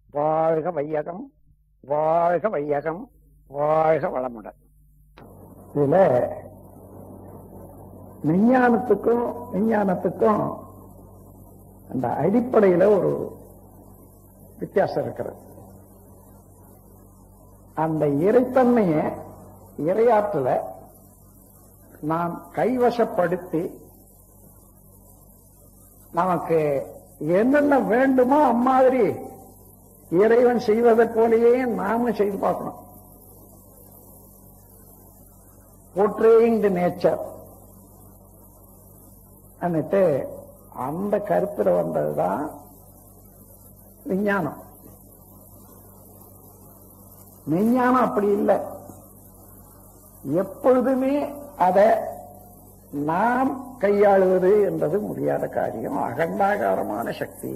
வாழ்க வையகம் வாழ்க வையகம் வாழ்க வளமுடன் இதுல விஞ்ஞானத்துக்கும் விஞ்ஞானத்துக்கும் அந்த அடிப்படையில ஒரு வித்தியாசம் இருக்கிறது அந்த இறைத்தன்மைய இரையாற்றல நாம் கைவசப்படுத்தி நமக்கு என்னென்ன வேண்டுமோ அம்மாதிரி இறைவன் செய்வதை போலயே நாமும் செய்து பார்க்கணும் போட்ரேயிங் தி நேச்சர் அன்னிட்டு அந்த கருத்துல வந்ததுதான் விஞ்ஞானம் விஞ்ஞானம் அப்படி இல்லை எப்பொழுதுமே அதை நாம் கையாளுவது என்பது முடியாத காரியம் அகண்டாகாரமான சக்தி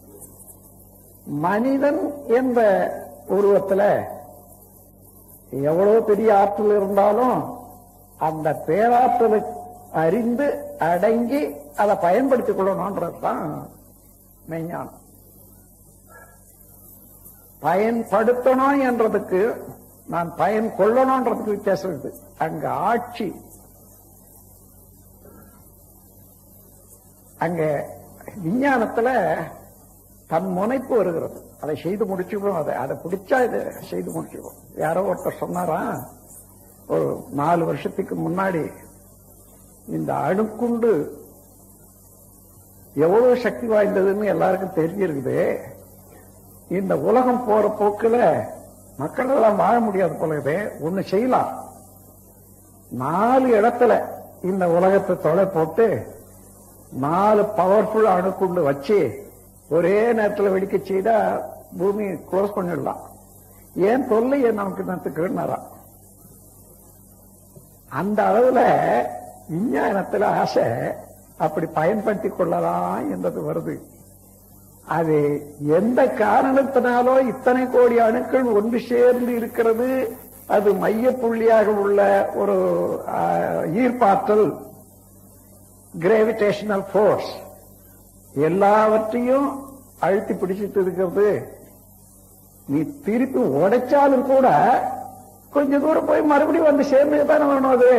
மனிதன் என்ற உருவத்துல எவ்வளவு பெரிய ஆற்றல் இருந்தாலும் அந்த பேராற்றலை அறிந்து அடங்கி அதை பயன்படுத்திக் கொள்ளணும்ன்றதுதான் மெய்ஞானம் பயன்படுத்தணும் என்றதுக்கு நான் பயன் கொள்ளணும்ன்றதுக்கு வித்தியாசம் இருக்கு அங்க ஆட்சி அங்க விஞ்ஞானத்துல தன் முனைப்பு வருகிறது அதை செய்து முடிச்சுக்கணும் அதை அதை பிடிச்சா இதை செய்து முடிச்சுக்கணும் யாரோ ஒருத்தர் சொன்னாரா ஒரு நாலு வருஷத்துக்கு முன்னாடி இந்த அணுக்குண்டு எவ்வளவு சக்தி வாய்ந்ததுன்னு எல்லாருக்கும் தெரிஞ்சிருக்குது இந்த உலகம் போற போக்குல மக்கள் எல்லாம் வாழ முடியாது போல இது ஒண்ணு செய்யலாம் நாலு இடத்துல இந்த உலகத்தை தொலை போட்டு நாலு பவர்ஃபுல் அணுக்குண்டு வச்சு ஒரே நேரத்தில் வெடிக்க செய்தா பூமி க்ளோஸ் பண்ணிடலாம் ஏன் தொல்லை நமக்கு நத்துக்குன்னாரா அந்த அளவுல விஞ்ஞானத்துல ஆசை அப்படி பயன்படுத்திக் கொள்ளலாம் என்பது வருது அது எந்த காரணத்தினாலோ இத்தனை கோடி அணுக்கள் ஒன்று சேர்ந்து இருக்கிறது அது மைய புள்ளியாக உள்ள ஒரு ஈர்ப்பாற்றல் கிராவிடேஷனல் போர்ஸ் எல்லாவற்றையும் அழுத்தி பிடிச்சிட்டு இருக்கிறது நீ திருப்பி உடைச்சாலும் கூட கொஞ்ச தூரம் போய் மறுபடியும் வந்து சேர்ந்து தானே வேணும் அது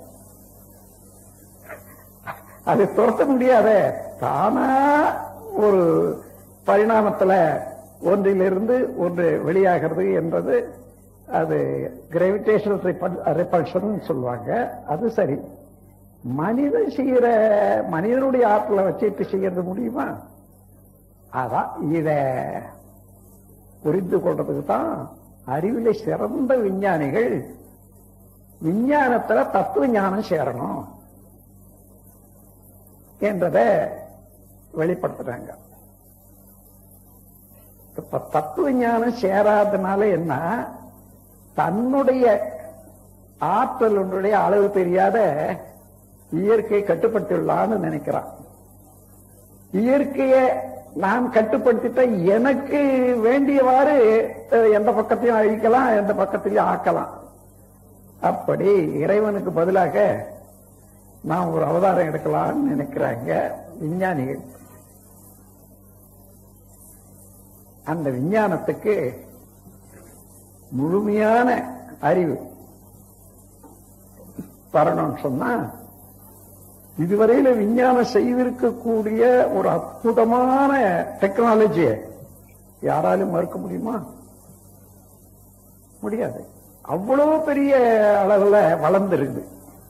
அது துரத்த முடியாத தானா ஒரு பரிணாமத்துல ஒன்றிலிருந்து ஒன்று வெளியாகிறது என்பது அது கிராவிடேஷனல் ரிப்பல்ஷன் சொல்லுவாங்க அது சரி மனிதன் செய்யற மனிதனுடைய ஆற்றலை வச்சுட்டு செய்யறது முடியுமா அதான் இத புரிந்து கொள்றதுக்கு தான் அறிவில சிறந்த விஞ்ஞானிகள் விஞ்ஞானத்துல தத்துவ ஞானம் சேரணும் என்றதை வெளிப்படுத்துறாங்க இப்ப தத்துவ ஞானம் சேராதனால என்ன தன்னுடைய ஆற்றலுடைய அளவு தெரியாத இயற்கையை கட்டுப்படுத்திடலான்னு நினைக்கிறான் இயற்கையை நான் கட்டுப்படுத்திட்ட எனக்கு வேண்டியவாறு எந்த பக்கத்தையும் அழிக்கலாம் எந்த பக்கத்திலையும் ஆக்கலாம் அப்படி இறைவனுக்கு பதிலாக நாம் ஒரு அவதாரம் எடுக்கலாம்னு நினைக்கிறாங்க விஞ்ஞானிகள் அந்த விஞ்ஞானத்துக்கு முழுமையான அறிவு தரணும்னு சொன்னா இதுவரையில விஞ்ஞானம் செய்திருக்கக்கூடிய ஒரு அற்புதமான டெக்னாலஜியை யாராலும் மறுக்க முடியுமா முடியாது அவ்வளவு பெரிய அளவுல வளர்ந்துருக்குது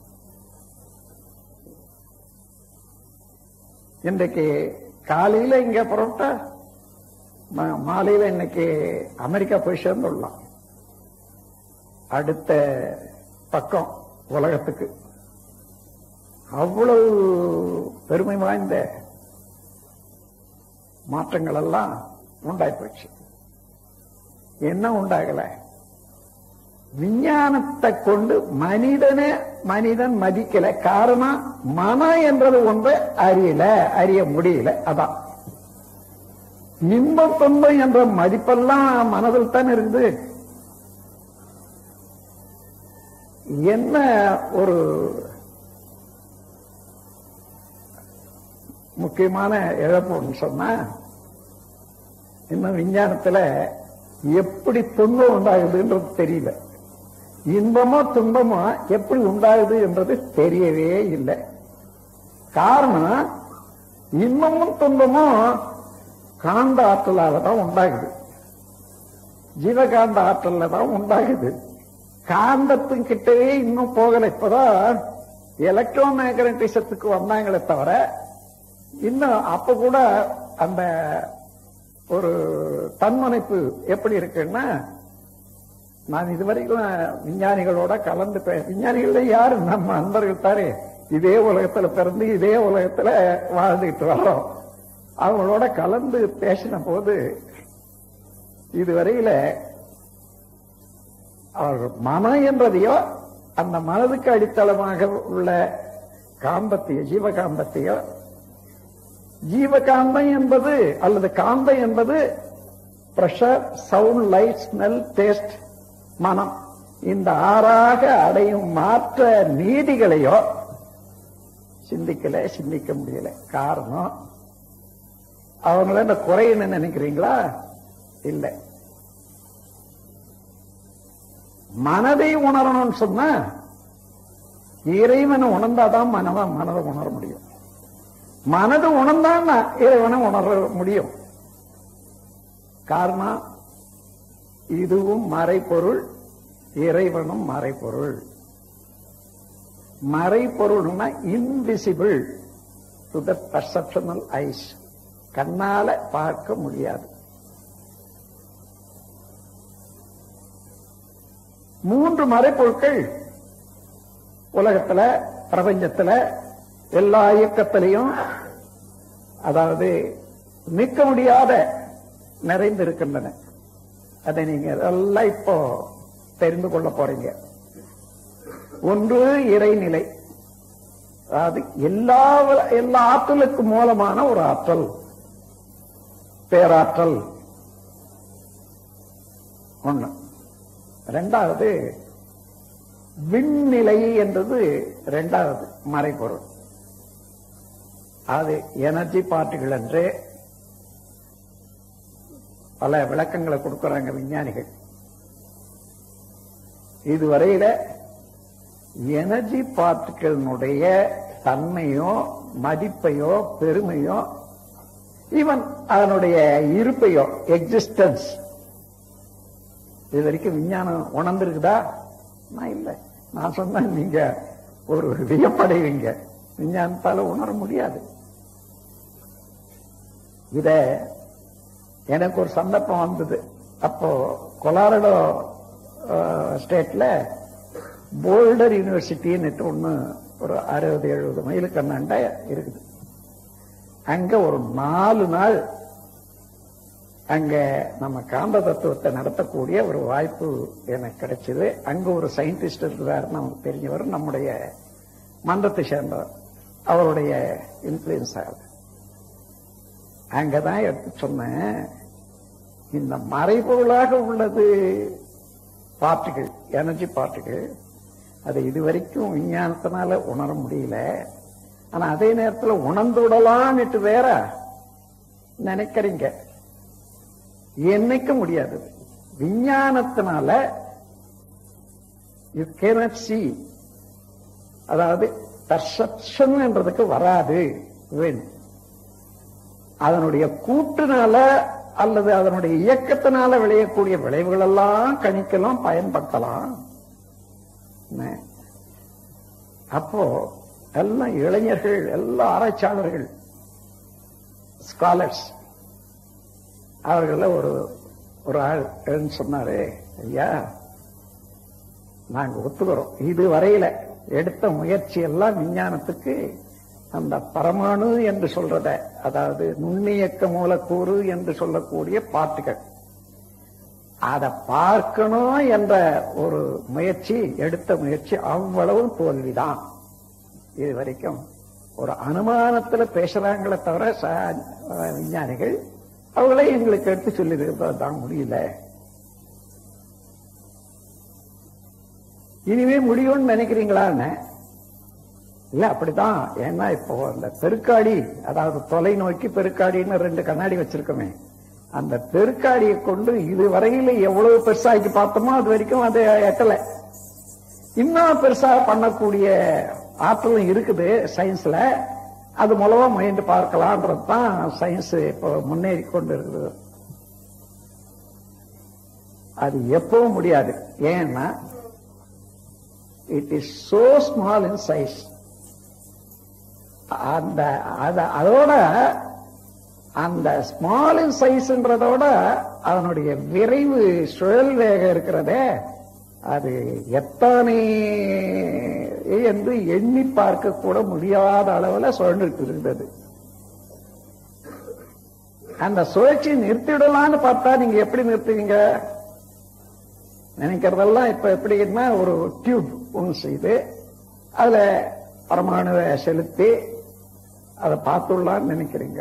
இன்றைக்கு காலையில இங்க புறப்பட்டா மாலையில இன்னைக்கு அமெரிக்கா போய் சேர்ந்துடலாம் அடுத்த பக்கம் உலகத்துக்கு அவ்வளவு பெருமை வாய்ந்த மாற்றங்கள் எல்லாம் உண்டாய் போச்சு என்ன உண்டாகல விஞ்ஞானத்தை கொண்டு மனிதனை மனிதன் மதிக்கல காரணம் மனம் என்றது ஒன்று அறியல அறிய முடியல அதான் இன்ப துன்பம் என்ற மதிப்பெல்லாம் மனதில் தான் இருக்குது என்ன ஒரு முக்கியமான இழப்புன்னு சொன்னா இன்னும் விஞ்ஞானத்துல எப்படி துன்பம் உண்டாகுதுன்றது தெரியல இன்பமோ துன்பமோ எப்படி உண்டாகுது என்றது தெரியவே இல்லை காரணம் இன்பமும் துன்பமும் காந்த ஆற்றலால தான் உண்டாகுது ஜீவகாந்த ஆற்றல்ல தான் உண்டாகுது காந்தத்தின் கிட்டவே இன்னும் போகல இப்பதான் எலக்ட்ரோ மேக்னட்டிசத்துக்கு வந்தாங்களே தவிர இன்னும் அப்ப கூட அந்த ஒரு தன்முனைப்பு எப்படி இருக்குன்னா நான் இதுவரைக்கும் விஞ்ஞானிகளோட கலந்து பே- விஞ்ஞானிகள்ல யாரு நம்ம நண்பர்கள் தானே இதே உலகத்துல பிறந்து இதே உலகத்துல வாழ்ந்துகிட்டு வர்றோம் அவங்களோட கலந்து பேசின போது இதுவரையில அவர் மனம் என்றதையோ அந்த மனதுக்கு அடித்தளமாக உள்ள காந்தத்தையோ ஜீவகாந்தத்தையோ ஜீவகாந்தம் என்பது அல்லது காந்தம் என்பது pressure sound light smell taste மனம் இந்த ஆறாக அடையும் மாற்ற நீதிகளையோ சிந்திக்கல சிந்திக்க முடியல காரணம் அவங்கள இந்த குறை என்ன நினைக்கிறீங்களா இல்லை மனதை உணரணும்னு சொன்னா இறைவனை உணர்ந்தாதான் மனதை மனதை உணர முடியும் மனது உணர்ந்தான் இறைவனை உணர முடியும் காரணம் இதுவும் மறைபொருள் இறைவனும் மறைபொருள் மறைபொருள்னா invisible to the perceptional eyes கண்ணால பார்க்க முடியாது மூன்று மறைப்பொருட்கள் உலகத்துல பிரபஞ்சத்துல எல்லா இயக்கத்திலையும் அதாவது நிற்க முடியாத நிறைந்திருக்கின்றன அதை நீங்க எல்லாம் இப்போ தெரிந்து கொள்ள போறீங்க ஒன்று இறைநிலை அதாவது எல்லா எல்லா ஆற்றலுக்கு மூலமான ஒரு ஆற்றல் பேராற்றல் ஒண்ணு ரெண்டாவது விண்நிலை என்றது ரெண்டாவது மறைபொருள் அது எனர்ஜி பார்ட்டிகள் என்று பல விளக்கங்களை கொடுக்கறாங்க விஞ்ஞானிகள் இதுவரையில எனர்ஜி பார்ட்டிகளினுடைய தன்மையோ மதிப்பையோ பெருமையோ ஈவன் அதனுடைய இருப்பையோ எக்ஸிஸ்டன்ஸ் இது வரைக்கும் விஞ்ஞானம் உணர்ந்திருக்குதா நான் இல்லை நான் சொன்னா நீங்க ஒரு வியப்படைவீங்க விஞ்ஞானத்தால உணர முடியாது இத எனக்கு ஒரு சந்தர்ப்பம் வந்தது அப்போ கொலாரடோ ஸ்டேட்ல போல்டர் யூனிவர்சிட்டின்னு ஒண்ணு ஒரு அறுபது எழுபது மைலுக்கு அண்ணாண்ட இருக்குது அங்க ஒரு நாலு நாள் அங்க நம்ம காந்த தத்துவத்தை நடத்தக்கூடிய ஒரு வாய்ப்பு எனக்கு கிடைச்சது அங்க ஒரு சயின்டிஸ்ட் இருக்கிறார் நமக்கு தெரிஞ்சவர் நம்முடைய மன்றத்தை சேர்ந்தவர் அவருடைய இன்ஃபுளுன்ஸ் ஆகுது அங்கதான் எடுத்து சொன்னேன் இந்த மறைபொருளாக உள்ளது பார்ட்டிகள் எனர்ஜி பார்ட்டிகள் அதை இதுவரைக்கும் விஞ்ஞானத்தினால உணர முடியல ஆனா அதே நேரத்தில் உணர்ந்து விடலாம்னுட்டு வேற நினைக்கிறீங்க என்னைக்க முடியாது விஞ்ஞானத்தினால யூ கேனாட் சி அதாவது பர்செப்ஷன் என்றதுக்கு வராது வேணும் அதனுடைய கூட்டுனால அல்லது அதனுடைய இயக்கத்தினால விளையக்கூடிய விளைவுகள் எல்லாம் கணிக்கலாம் பயன்படுத்தலாம் என்ன? அப்போ எல்லாம் இளைஞர்கள் எல்லா ஆராய்ச்சியாளர்கள் ஸ்காலர்ஸ் அவர்கள ஒரு ஒரு ஆள் எழுந்து சொன்னாரு ஐயா நாங்க ஒத்துக்கிறோம் இது வரையில எடுத்த முயற்சி எல்லாம் விஞ்ஞானத்துக்கு அந்த பரமாணு என்று சொல்றத அதாவது நுண்ணியக்க மூலக்கூறு என்று சொல்லக்கூடிய பாட்டுகள் அதை பார்க்கணும் என்ற ஒரு முயற்சி எடுத்த முயற்சி அவ்வளவு தோல்விதான் இது வரைக்கும் ஒரு அனுமானத்துல பேசுறாங்களே தவிர ச- விஞ்ஞானிகள் அவங்களே எங்களுக்கு எடுத்து சொல்லி தான் முடியல இனிமே முடியும்னு நினைக்கிறீங்களான்னு இல்ல அப்படிதான் ஏன்னா இப்போ அந்த பெருக்காடி அதாவது தொலைநோக்கி பெருக்காடின்னு ரெண்டு கண்ணாடி வச்சிருக்கோமே அந்த பெருக்காடியை கொண்டு இது வரையில எவ்வளவு பெருசாக்கி பார்த்தோமோ அது வரைக்கும் அது எட்டல இன்னும் பெருசா பண்ணக்கூடிய ஆற்றலும் இருக்குது சயின்ஸ்ல அது மூலமா முயன்று பார்க்கலான்றது தான் சயின்ஸ் இப்போ முன்னேறி கொண்டு இருக்குது அது எப்பவும் முடியாது ஏன்னா it is so small in size அந்த அத- அதோட அந்த ஸ்மால் இன் சைஸ்ன்றதோட அதனுடைய விரைவு சுழல் வேகம் இருக்கிறதே அது எத்தனை என்று எண்ணி பார்க்க கூட முடியாத அளவுல சுழன்றுட்டு இருந்தது அந்த சுழற்சி நிறுத்திடலாம்னு பார்த்தா நீங்க எப்படி நிறுத்துவீங்க நினைக்கிறதெல்லாம் இப்ப எப்படின்னா ஒரு டியூப் ஒன்று செய்து அதுல பரமாணுவை செலுத்தி அதை பார்த்துடலாம்னு நினைக்கிறீங்க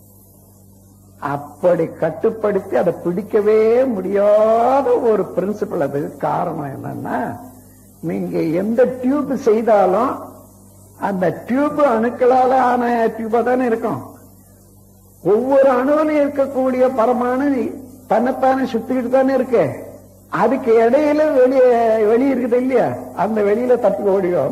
அப்படி கட்டுப்படுத்தி அதை பிடிக்கவே முடியாத ஒரு பிரின்சிபல் அது காரணம் என்னன்னா நீங்க எந்த டியூப் செய்தாலும் அந்த டியூப் அணுக்களால ஆன டியூபா தானே இருக்கும் ஒவ்வொரு அணுவிலும் இருக்கக்கூடிய பரமாணு தன்னைத்தானே சுத்திக்கிட்டு தானே இருக்கு அதுக்கு இடையில வெளியே வெளி இருக்குது இல்லையா அந்த வெளியில தப்பி ஓடிடும்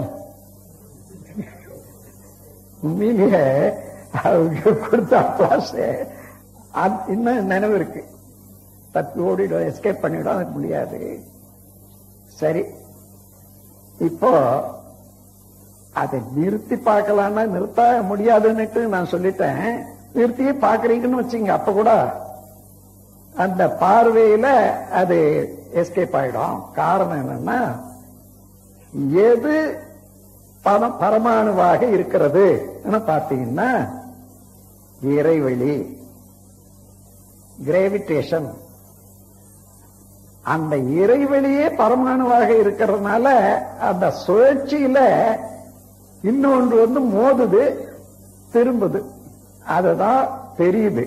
உண்மையிலேயே அவங்க கொடுத்த அப்ளாஸ் இன்னும் நினைவு இருக்கு தப்பி ஓடிடும் எஸ்கேப் பண்ணிடும் அது முடியாது சரி இப்போ அதை நிறுத்தி பார்க்கலாம்னா நிறுத்த முடியாதுன்னுட்டு நான் சொல்லிட்டேன் நிறுத்தியே பாக்குறீங்கன்னு வச்சுங்க அப்ப கூட அந்த பார்வையில அது எஸ்கேப் ஆயிடும் காரணம் என்னன்னா எது பரம் பரமாணுவாக இருக்கிறது பார்த்தீங்கன்னா இறைவெளி கிராவிடேஷன் அந்த இறைவெளியே பரமாணுவாக இருக்கிறதுனால அந்த சுழற்சியில இன்னொன்று வந்து மோதுது திரும்புது அதுதான் தெரியுது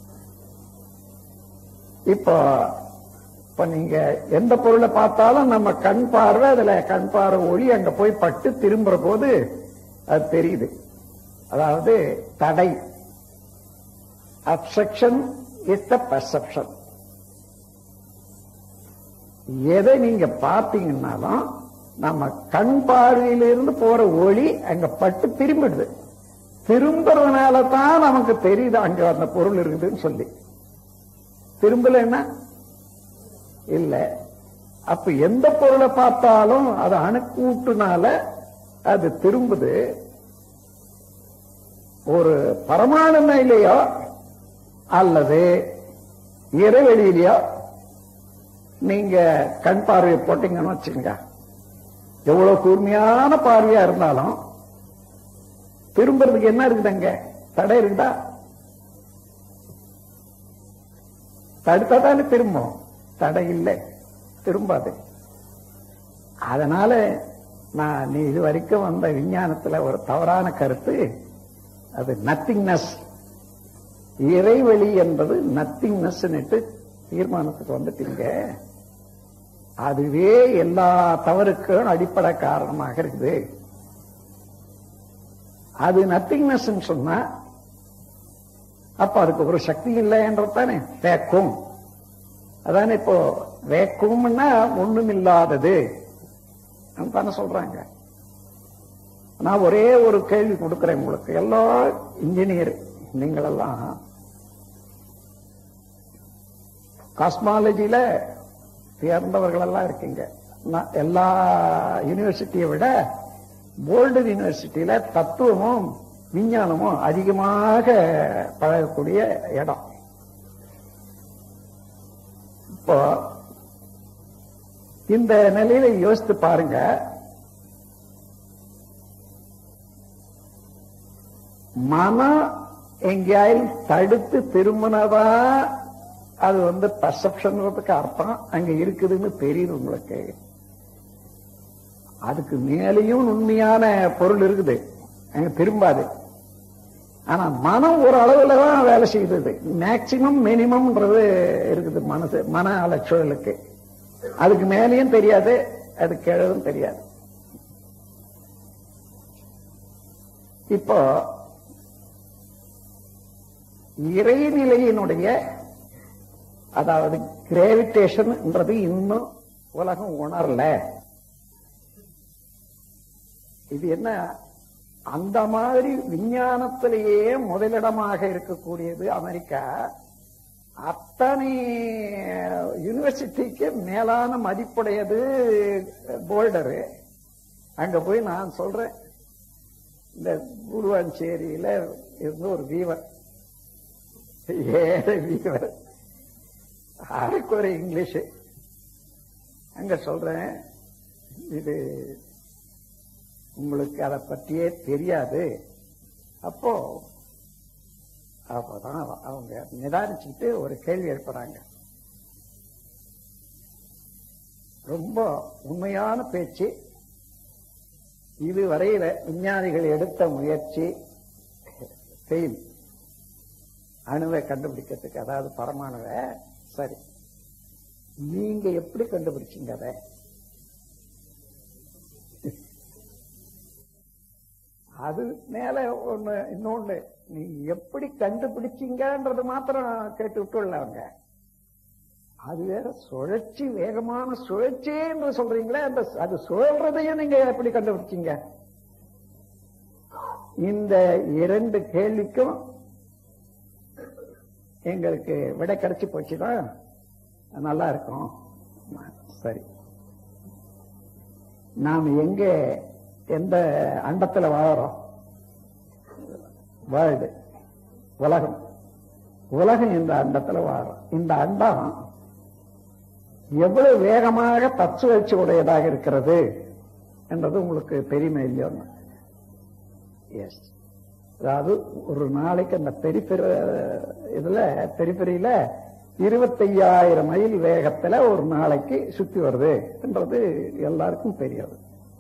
இப்போ இப்ப நீங்க எந்த பொருளை பார்த்தாலும் நம்ம கண் பார்வை அதுல கண் பார்வை ஒளி அங்க போய் பட்டு திரும்புற போது அது தெரியுது அதாவது தடை அப்செக்ஷன் இஸ் த பர்செப்ஷன் எதை நீங்க பார்த்தீங்கன்னாலும் நம்ம கண் பார்வையிலிருந்து போற ஒளி அங்க பட்டு திரும்பிடுது திரும்புறதுனால தான் நமக்கு தெரியுது அங்க அந்த பொருள் இருக்குதுன்னு சொல்லி திரும்பலன்னா இல்ல அப்ப எந்த பொருளை பார்த்தாலும் அது அணுக்கூட்டுனால அது திரும்புது ஒரு பரமாணு மேலேயோ அல்லது இறைவெளியிலையோ நீங்க கண் பார்வையை போட்டீங்கன்னு வச்சுங்க எவ்வளவு கூர்மையான பார்வையா இருந்தாலும் திரும்புறதுக்கு என்ன இருக்குது அங்க தடை இருக்குதா தடுத்தா தானே திரும்பும் தடை இல்லை திரும்பாது அதனால நான் நீ இது வரைக்கும் வந்த விஞ்ஞானத்துல ஒரு தவறான கருத்து அது நத்திங்னஸ் இறைவெளி என்பது நத்திங்னஸ் தீர்மானத்துக்கு வந்துட்டீங்க அதுவே எல்லா தவறுக்கும் அடிப்படை காரணமாக இருக்குது அது நத்திங்னஸ் சொன்னா அப்ப அதுக்கு ஒரு சக்தி இல்லை என்றதானே வேக்கும் அதானே இப்போ வேக்கும்னா ஒண்ணும் இல்லாதது தானே சொல்றாங்க நான் ஒரே ஒரு கேள்வி கொடுக்கிறேன் உங்களுக்கு எல்லா இன்ஜினியர் நீங்களெல்லாம் காஸ்மாலஜியில தேர்ந்தவர்கள் எல்லாம் இருக்கீங்க நான் எல்லா யூனிவர்சிட்டியை விட போல்டன் யூனிவர்சிட்டியில தத்துவமும் விஞ்ஞானமும் அதிகமாக பழகக்கூடிய இடம் இப்போ இந்த நிலையில யோசித்து பாருங்க மனம் எங்கேயாயும் தடுத்து திரும்பினதா அது வந்து பர்செப்ஷன்றதுக்கு அர்த்தம் அங்க இருக்குதுன்னு தெரியுது உங்களுக்கு அதுக்கு மேலேயும் உண்மையான பொருள் இருக்குது அங்க திரும்பாது ஆனா மனம் ஒரு அளவுல தான் வேலை செய்தது மேக்சிமம் மினிமம்ன்றது இருக்குது மனசு மன அலச்சொலுக்கு அதுக்கு மேலேயும் தெரியாது அது கிழவும் தெரியாது இப்போ இறைநிலையினுடைய அதாவது கிராவிடேஷன்ன்றது இன்னும் உலகம் உணரல இது என்ன அந்த மாதிரி விஞ்ஞானத்திலேயே முதலிடமாக இருக்கக்கூடியது அமெரிக்கா அத்தனை யூனிவர்சிட்டிக்கு மேலான மதிப்புடையது போல்டரு அங்க போய் நான் சொல்றேன் இந்த குருவாஞ்சேரியில இருந்து ஒரு வீவர் ஏழை வீவர் ஆளுக்கு ஒரு இங்கிலீஷ் அங்க சொல்றேன் இது உங்களுக்கு அதை பற்றியே தெரியாது அப்போ அப்பதான் அவங்க நிதானிச்சுட்டு ஒரு கேள்வி எழுப்புறாங்க ரொம்ப உண்மையான பேச்சு இதுவரையில விஞ்ஞானிகள் எடுத்த முயற்சி ஃபெயில் அணுவை கண்டுபிடிக்கிறதுக்கு அதாவது பரமாணுவை சரி நீங்க எப்படி கண்டுபிடிச்சீங்க அதை அது மேல ஒண்ணு இன்னொன்னு நீ எப்படி கண்டுபிடிச்சீங்கன்றது மாத்திரம் கேட்டு விட்டுள்ள அவங்க அது வேற சுழற்சி வேகமான சுழற்சி என்று சொல்றீங்களே அந்த அது சுழல்றதையும் நீங்க எப்படி கண்டுபிடிச்சீங்க இந்த இரண்டு கேள்விக்கும் எங்களுக்கு விடை கிடைச்சு போச்சுதான் நல்லா இருக்கும் சரி நாம் எங்க எந்த அண்டத்துல வாழறோம் வேர்ல்டு உலகம் உலகம் இந்த அண்டத்துல வாழறோம் இந்த அண்டம் எவ்வளவு வேகமாக தச்சுழற்சி உடையதாக இருக்கிறது என்றது உங்களுக்கு தெரியுமே இல்லையோ எஸ் அதாவது ஒரு நாளைக்கு அந்த பெரிபெரு இதுல பெரிபெரியில இருபத்தையாயிரம் மைல் வேகத்துல ஒரு நாளைக்கு சுத்தி வருது என்றது எல்லாருக்கும் தெரியாது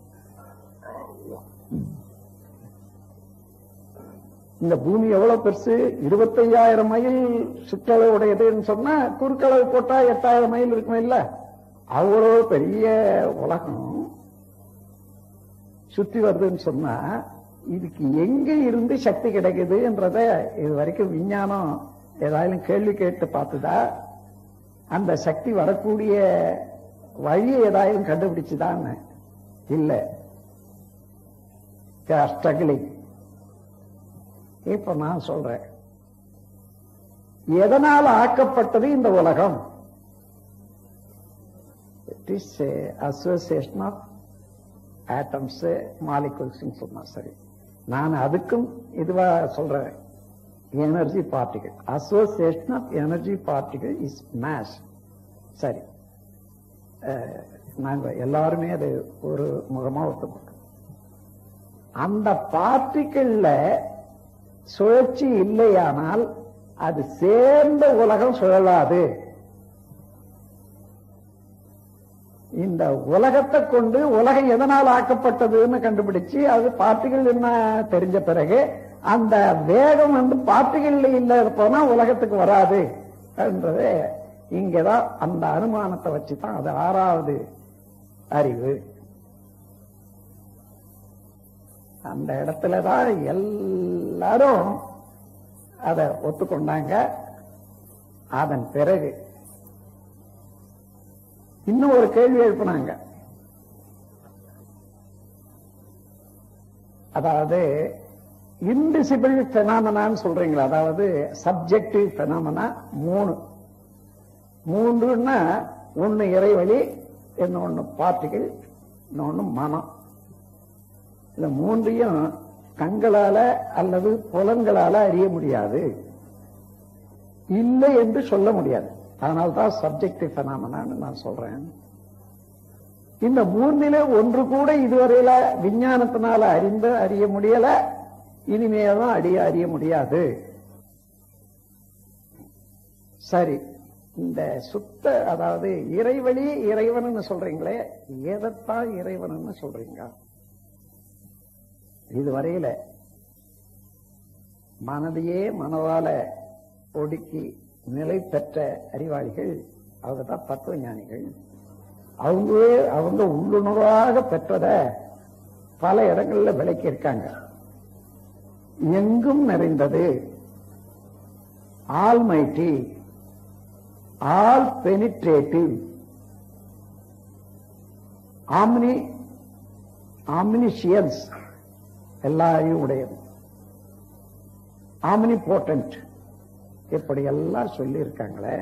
இந்த பூமி எவ்வளவு பெருசு இருபத்தையாயிரம் மைல் சுற்றளவு உடையதுன்னு சொன்னா குறுக்களவு போட்டா எட்டாயிரம் மைல் இருக்கும் இல்ல அவ்வளவு பெரிய உலகம் சுத்தி வருதுன்னு சொன்னா இதுக்கு எங்க இருந்து சக்தி கிடைக்குதுன்றத இது வரைக்கும் விஞ்ஞானம் ஏதாவது கேள்வி கேட்டு பார்த்துதா அந்த சக்தி வரக்கூடிய வழியை ஏதாவது கண்டுபிடிச்சுதான்னு இல்ல ஸ்ட்ரகிளிங் இப்ப நான் சொல்றேன் எதனால் ஆக்கப்பட்டது இந்த உலகம் it is association of atoms molecules சொன்னா சரி நான் அதுக்கும் இதுவா சொல்றேன் energy particle association of energy particle is mass சரி நாங்க எல்லாருமே அது ஒரு முகமா ஒத்துப்பட்டோம் அந்த பார்ட்டிகள்ல சுழற்சி இல்லையானால் அது சேர்ந்த உலகம் சுழலாது இந்த உலகத்தை கொண்டு உலகம் எதனால் ஆக்கப்பட்டதுன்னு கண்டுபிடிச்சு அது பார்ட்டிகள் என்ன தெரிஞ்ச பிறகு அந்த வேகம் வந்து பார்ட்டிகள் இல்ல போனா உலகத்துக்கு வராது என்றது இங்கதான் அந்த அனுமானத்தை வச்சுதான் அது ஆறாவது அறிவு அந்த இடத்துலதான் எல்லாரும் அதை ஒத்துக்கொண்டாங்க அதன் பிறகு இன்னும் ஒரு கேள்வி எழுப்பினாங்க அதாவது இன்டிசிபிள் பெனாமனான்னு சொல்றீங்களா அதாவது சப்ஜெக்டிவ் பெனாமனா மூணு மூன்றுன்னா ஒன்னு இறைவழி இன்னொன்னு பார்ட்டிகள் இன்னொன்னு மனம் இந்த மூன்றையும் கண்களால அல்லது புலன்களால அறிய முடியாது இல்லை என்று சொல்ல முடியாது அதனால்தான் சப்ஜெக்டிவ் பெனாமனான்னு நான் சொல்றேன் இந்த மூன்றில ஒன்று கூட இதுவரையில விஞ்ஞானத்தினால அறிந்து அறிய முடியல இனிமேதான் அறிய அறிய முடியாது சரி இந்த சுத்த அதாவது இறைவழி இறைவன் சொல்றீங்களே எதைத்தான் இறைவன் சொல்றீங்க இதுவரையில மனதையே மனதால ஒடுக்கி நிலை பெற்ற அறிவாளிகள் அவங்க தான் தத்துவ ஞானிகள் அவங்களே அவங்க உள்ளுணர்வாக பெற்றத பல இடங்கள்ல விளக்கி இருக்காங்க எங்கும் நிறைந்தது almighty all penetrative omni omniscience எல்லாரையும் உடையது ஆம்னி போட்டன்ட் இப்படி எல்லாம் சொல்லி இருக்காங்களே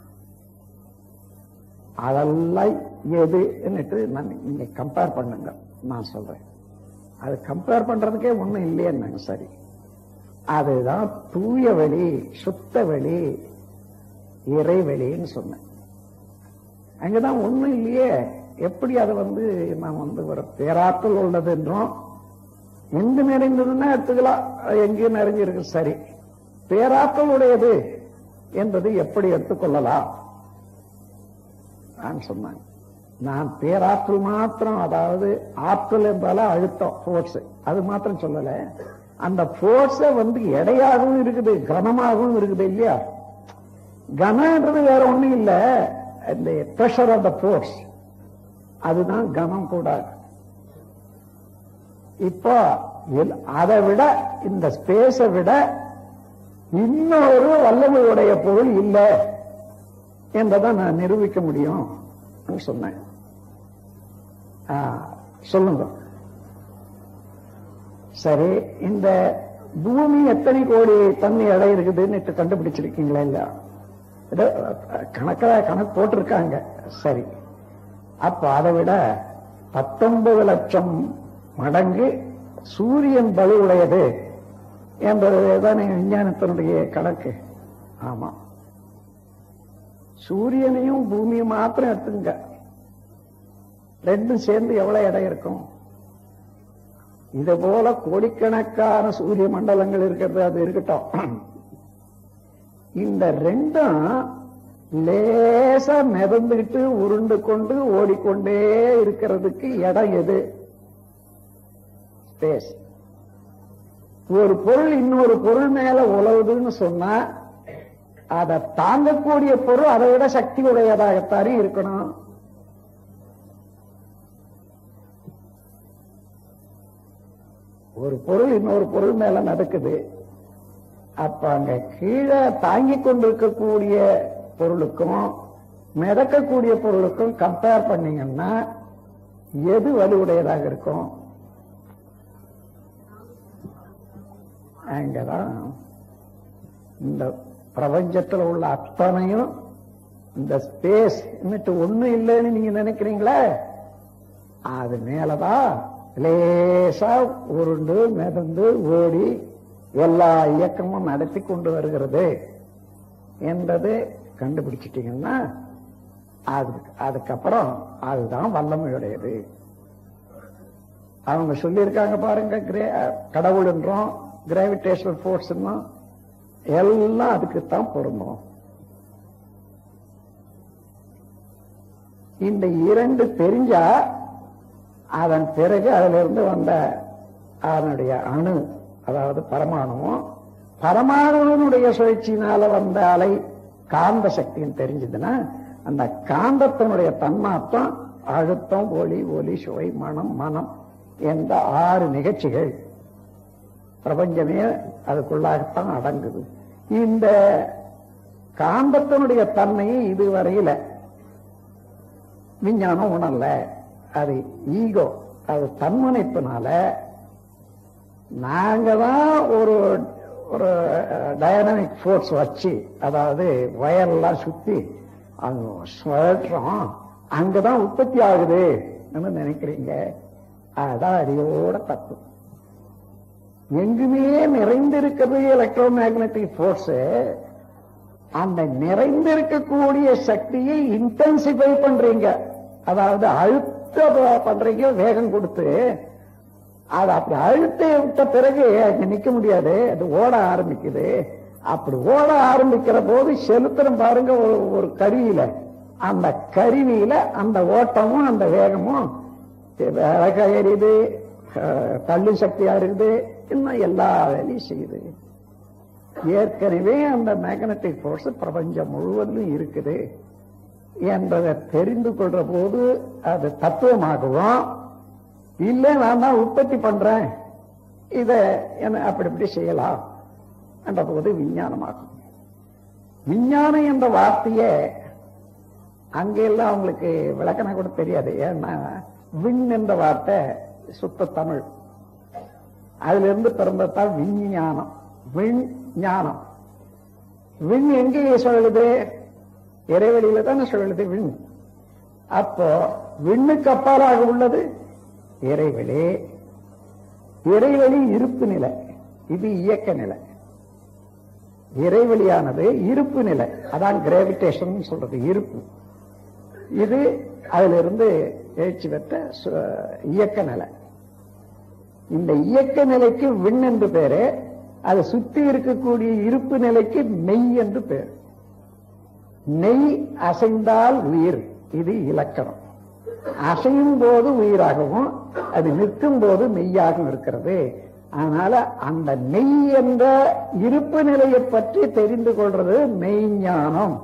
அதெல்லாம் எதுன்னுட்டு நான் நீங்க கம்பேர் பண்ணுங்க நான் சொல்றேன் அது கம்பேர் பண்றதுக்கே ஒண்ணும் இல்லையேன்னாங்க சரி அதுதான் தூய வெளி சுத்த வெளி இறைவெளின்னு சொன்னேன் அங்கதான் ஒண்ணும் இல்லையே எப்படி அதை வந்து நான் வந்து ஒரு பேராற்றல் உள்ளது என்றும் எங்க நிறைந்ததுன்னா எடுத்துக்கலாம் அது எங்கேயும் நிறைஞ்சிருக்கு சரி பேராற்றல் உடையது என்பது எப்படி எடுத்துக்கொள்ளலாம் நான் சொன்னேன் நான் பேராற்றல் மாத்திரம் அதாவது ஆற்றல் என்றால அழுத்தம் போர்ஸ் அது மாத்திரம் சொல்லல அந்த போர்ஸ வந்து எடையாகவும் இருக்குது கனமாகவும் இருக்குது இல்லையா கனன்றது வேற ஒண்ணும் இல்ல இந்த ப்ரெஷர் ஆஃப் த போர்ஸ் அதுதான் கனம் கூட இப்போ எல்- அதை விட இந்த ஸ்பேஸை விட இன்னொரு வல்லமையுடைய பொருள் இல்லை என்பதை நான் நிரூபிக்க முடியும் ன்னு சொன்னேன் ஆ, சொல்லுங்க சரி இந்த பூமி எத்தனை கோடி தண்ணி எடை இருக்குதுன்னு இப்ப கண்டுபிடிச்சிருக்கீங்களா இல்ல ஏதோ கணக்கில் கணக்கு போட்டிருக்காங்க சரி அப்ப அதை விட பத்தொன்பது லட்சம் மடங்கு சூரியன் பலு உடையது என்பதுதான் விஞ்ஞானத்தினுடைய கணக்கு ஆமா சூரியனையும் பூமியும் மாத்திரம் எடுத்துங்க ரெண்டும் சேர்ந்து எவ்வளவு இடம் இருக்கும் இது போல கோடிக்கணக்கான சூரிய மண்டலங்கள் இருக்கிறது அது இருக்கட்டும் இந்த ரெண்டும் லேசா மிதந்துகிட்டு உருண்டு கொண்டு ஓடிக்கொண்டே இருக்கிறதுக்கு இடம் எது ஸ்பேஸ் ஒரு பொருள் இன்னொரு பொருள் மேல உழவுதுன்னு சொன்னா அதை தாங்கக்கூடிய பொருள் அதை விட சக்தி உடையதாகத்தானே இருக்கணும் ஒரு பொருள் இன்னொரு பொருள் மேல நடக்குது அப்ப அங்க கீழே தாங்கிக் கொண்டிருக்கக்கூடிய பொருளுக்கும் மிதக்கக்கூடிய பொருளுக்கும் கம்பேர் பண்ணீங்கன்னா எது வலுவுடையதாக இருக்கும் அங்கதான் இந்த பிரபஞ்சத்துல உள்ள அத்தனையும் இந்த ஸ்பேஸ் ஒண்ணு இல்லைன்னு நீங்க நினைக்கிறீங்களே அது மேலதான் லேசா உருண்டு மிதந்து ஓடி எல்லா இயக்கமும் நடத்தி கொண்டு வருகிறது என்பது கண்டுபிடிச்சிட்டீங்கன்னா அது அதுக்கப்புறம் அதுதான் வல்லமையுடையது அவங்க சொல்லியிருக்காங்க பாருங்க கிரே- கடவுள்ன்றோம் கிராவிடேஷனல் ஃபோர்ஸ் எல்லாம் அதுக்குத்தான் பொருந்தும் இந்த இரண்டு தெரிஞ்சா அதன் பிறகு அதிலிருந்து வந்த அதனுடைய அணு அதாவது பரமாணுவும் பரமாணுனுடைய சுழற்சியினால வந்த அலை காந்த சக்தின்னு தெரிஞ்சதுன்னா அந்த காந்தத்தினுடைய தன்மாற்றம் அழுத்தம் ஒளி ஒலி சுவை மனம் மனம் என்ற ஆறு நிகழ்ச்சிகள் பிரபஞ்சமே அதுக்குள்ளாகத்தான் அடங்குது இந்த காந்தத்தினுடைய தன்மையை இதுவரையில விஞ்ஞானம் உணரல அது ஈகோ அது தன்முனைப்பினால நாங்க தான் ஒரு ஒரு டைனமிக் ஃபோர்ஸ் வச்சு அதாவது வயர்லாம் சுத்தி அங்க சுழற்றோம் அங்கதான் உற்பத்தி ஆகுது நினைக்கிறீங்க அதான் அடியோட தப்பு எங்குமே நிறைந்திருக்கிறது எலக்ட்ரோ மேக்னட்டிக் போர்ஸ் அந்த நிறைந்திருக்கக்கூடிய சக்தியை இன்டென்சிஃபை பண்றீங்க அதாவது அழுத்த பண்றீங்க வேகம் கொடுத்து அது அப்படி அழுத்த விட்ட பிறகு அங்க நிக்க முடியாது அது ஓட ஆரம்பிக்குது அப்படி ஓட ஆரம்பிக்கிற போது செலுத்துறோம் பாருங்க ஒரு ஒரு கருவியில அந்த கருவியில அந்த ஓட்டமும் அந்த வேகமும் விறக எரியுது அஹ், தள்ளு சக்தியா இருக்குது இன்னும் எல்லா வேலையும் செய்யுது ஏற்கனவே அந்த மேக்னட்டிக் ஃபோர்ஸ் பிரபஞ்சம் முழுவதிலும் இருக்குது என்பதை தெரிந்து கொள்ற போது அது தத்துவமாகவும் இல்ல நான் தான் உற்பத்தி பண்றேன் இத என்ன அப்படி இப்படி செய்யலாம் என்ற போது விஞ்ஞானமாகும் விஞ்ஞானம் என்ற வார்த்தையை அங்கெல்லாம் அவங்களுக்கு விளக்கணம் கூட தெரியாது ஏன்னா விண் என்ற வார்த்தை சுத்த தமிழ் அதுல இருந்து பிறந்ததான் விஞ்ஞானம் விண் ஞானம் விண் எங்கே சொல்லுது இறைவெளியில தானே சொல்லுது விண் அப்போ விண்ணுக்கு அப்பாலாக உள்ளது இறைவெளி இறைவெளி இருப்பு நிலை இது இயக்க நிலை இறைவெளியானது இருப்பு நிலை அதான் கிராவிடேஷன் சொல்றது இருப்பு இது அதுல இருந்து எழுச்சி பெற்ற சு- இயக்க நிலை இந்த இயக்க நிலைக்கு விண் என்று பேரு அது சுத்தி இருக்கக்கூடிய இருப்பு நிலைக்கு மெய் என்று பேர் நெய் அசைந்தால் உயிர் இது இலக்கணம் அசையும் போது உயிராகவும் அது நிற்கும் போது மெய்யாகவும் இருக்கிறது அதனால அந்த மெய் என்ற இருப்பு நிலையை பற்றி தெரிந்து கொள்றது மெய்ஞானம்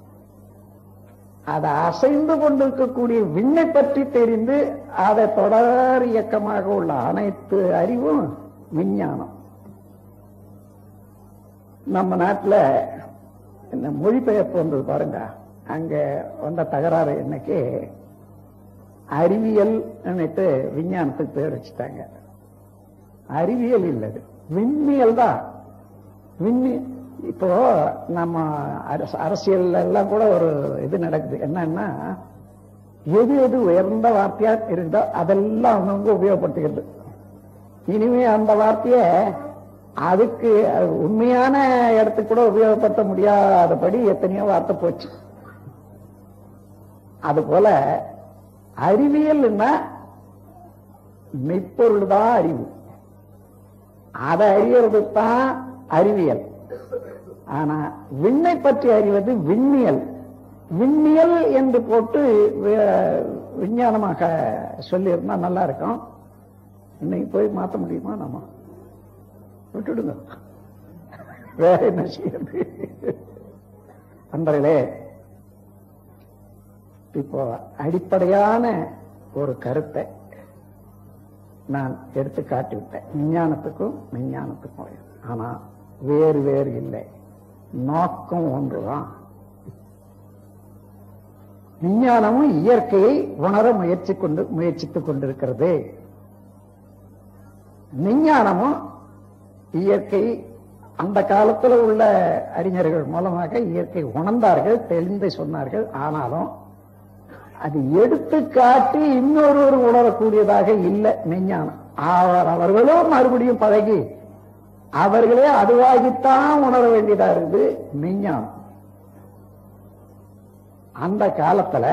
அதை அசைந்து கொண்டிருக்கக்கூடிய விண்ணை பற்றி தெரிந்து அதை தொடர் இயக்கமாக உள்ள அனைத்து அறிவும் விஞ்ஞானம் நம்ம நாட்டுல இந்த மொழிபெயர்ப்பு வந்தது பாருங்க அங்க வந்த தகராறு இன்னைக்கு அறிவியல் விஞ்ஞானத்துக்கு பேர் வச்சுட்டாங்க அறிவியல் இல்லது விண்மியல் தான் விண்ணி இப்போ நம்ம அரச- அரசியல்ல எல்லாம் கூட ஒரு இது நடக்குது என்னன்னா எது எது உயர்ந்த வார்த்தையா இருக்குதோ அதெல்லாம் அவங்கவுங்க உபயோகப்படுத்திக்கிறது இனிமே அந்த வார்த்தைய அதுக்கு அது உண்மையான இடத்துக்கு கூட உபயோகப்படுத்த முடியாதபடி எத்தனையோ வார்த்தை போச்சு அது போல அறிவியல்னா மெய்ப்பொருள் தான் அறிவு அதை அறியறது தான் அறிவியல் ஆனா விண்ணை பற்றி அறிவது விண்ணியல் விண்ணியல் என்று போட்டு வி- விஞ்ஞானமாக சொல்லியிருந்தா நல்லா இருக்கும் இன்னைக்கு போய் மாத்த முடியுமா நம்ம விட்டுடுங்க வேற என்ன செய்யறது நண்பர்களே இப்போ அடிப்படையான ஒரு கருத்தை நான் எடுத்து காட்டிவிட்டேன் விஞ்ஞானத்துக்கும் விஞ்ஞானத்துக்கும் ஆனா வேறு வேறு இல்லை நோக்கம் ஒன்றுதான் விஞ்ஞானமும் இயற்கையை உணர முயற்சி கொண்டு முயற்சித்துக் கொண்டிருக்கிறது விஞ்ஞானமும் இயற்கை அந்த காலத்துல உள்ள அறிஞர்கள் மூலமாக இயற்கை உணர்ந்தார்கள் தெளிந்து சொன்னார்கள் ஆனாலும் அது எடுத்து காட்டி இன்னொருவர் உணரக்கூடியதாக இல்லை மெஞ்ஞானம் அவர் அவர்களும் மறுபடியும் பழகி அவர்களே அதுவாகித்தான் உணர வேண்டியதா இருக்குது மெஞ்ஞானம் அந்த காலத்துல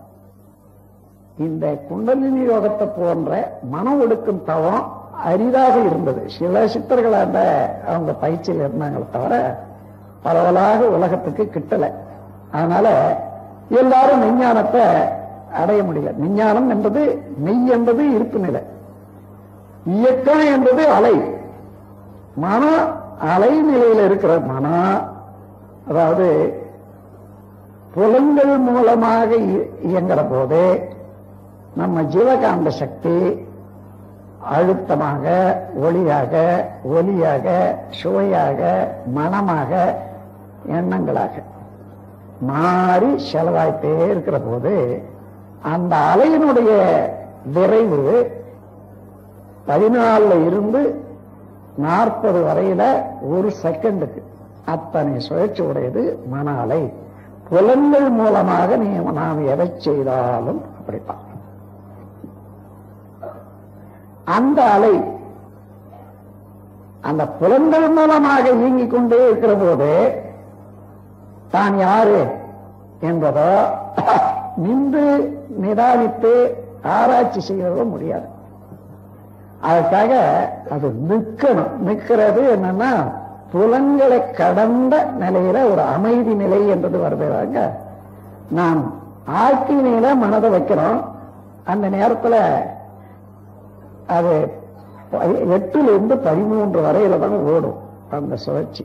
இந்த குண்டலினி யோகத்தை போன்ற மனம் ஒடுக்கும் தவம் அரிதாக இருந்தது சில சித்தர்களாண்ட அவங்க பயிற்சியில் இருந்தாங்களே தவிர பரவலாக உலகத்துக்கு கிட்டல அதனால எல்லாரும் விஞ்ஞானத்தை அடைய முடியல விஞ்ஞானம் என்பது மெய் என்பது இருப்பு நிலை இயக்கம் என்பது அலை மனம் அலை நிலையில் இருக்கிற மனம் அதாவது புலன்கள் மூலமாக இ- இயங்குற போது நம்ம ஜீவகாந்த சக்தி அழுத்தமாக ஒளியாக ஒலியாக சுவையாக மனமாக எண்ணங்களாக மாறி செலவாயிட்டே இருக்கிற போது அந்த அலையினுடைய விரைவு பதினாலுல இருந்து நாற்பது வரையில ஒரு செகண்டுக்கு அத்தனை சுழற்சி உடையது மன அலை புலன்கள் மூலமாக நீ நாம் எதை செய்தாலும் அப்படித்தான் அந்த அலை அந்த புலன்கள் மூலமாக இயங்கிக் கொண்டே இருக்கிற போது தான் யாரு என்பதோ நின்று நிதானித்து ஆராய்ச்சி செய்யறதோ முடியாது அதுக்காக அது நிற்கணும் நிற்கிறது என்னன்னா புலன்களை கடந்த நிலையில ஒரு அமைதி நிலை என்றது வருதுறாங்க நாம் ஆழ்த்தினில மனதை வைக்கிறோம் அந்த நேரத்துல அது ப- எட்டுல இருந்து பதிமூன்று வரையில தான் ஓடும் அந்த சுழற்சி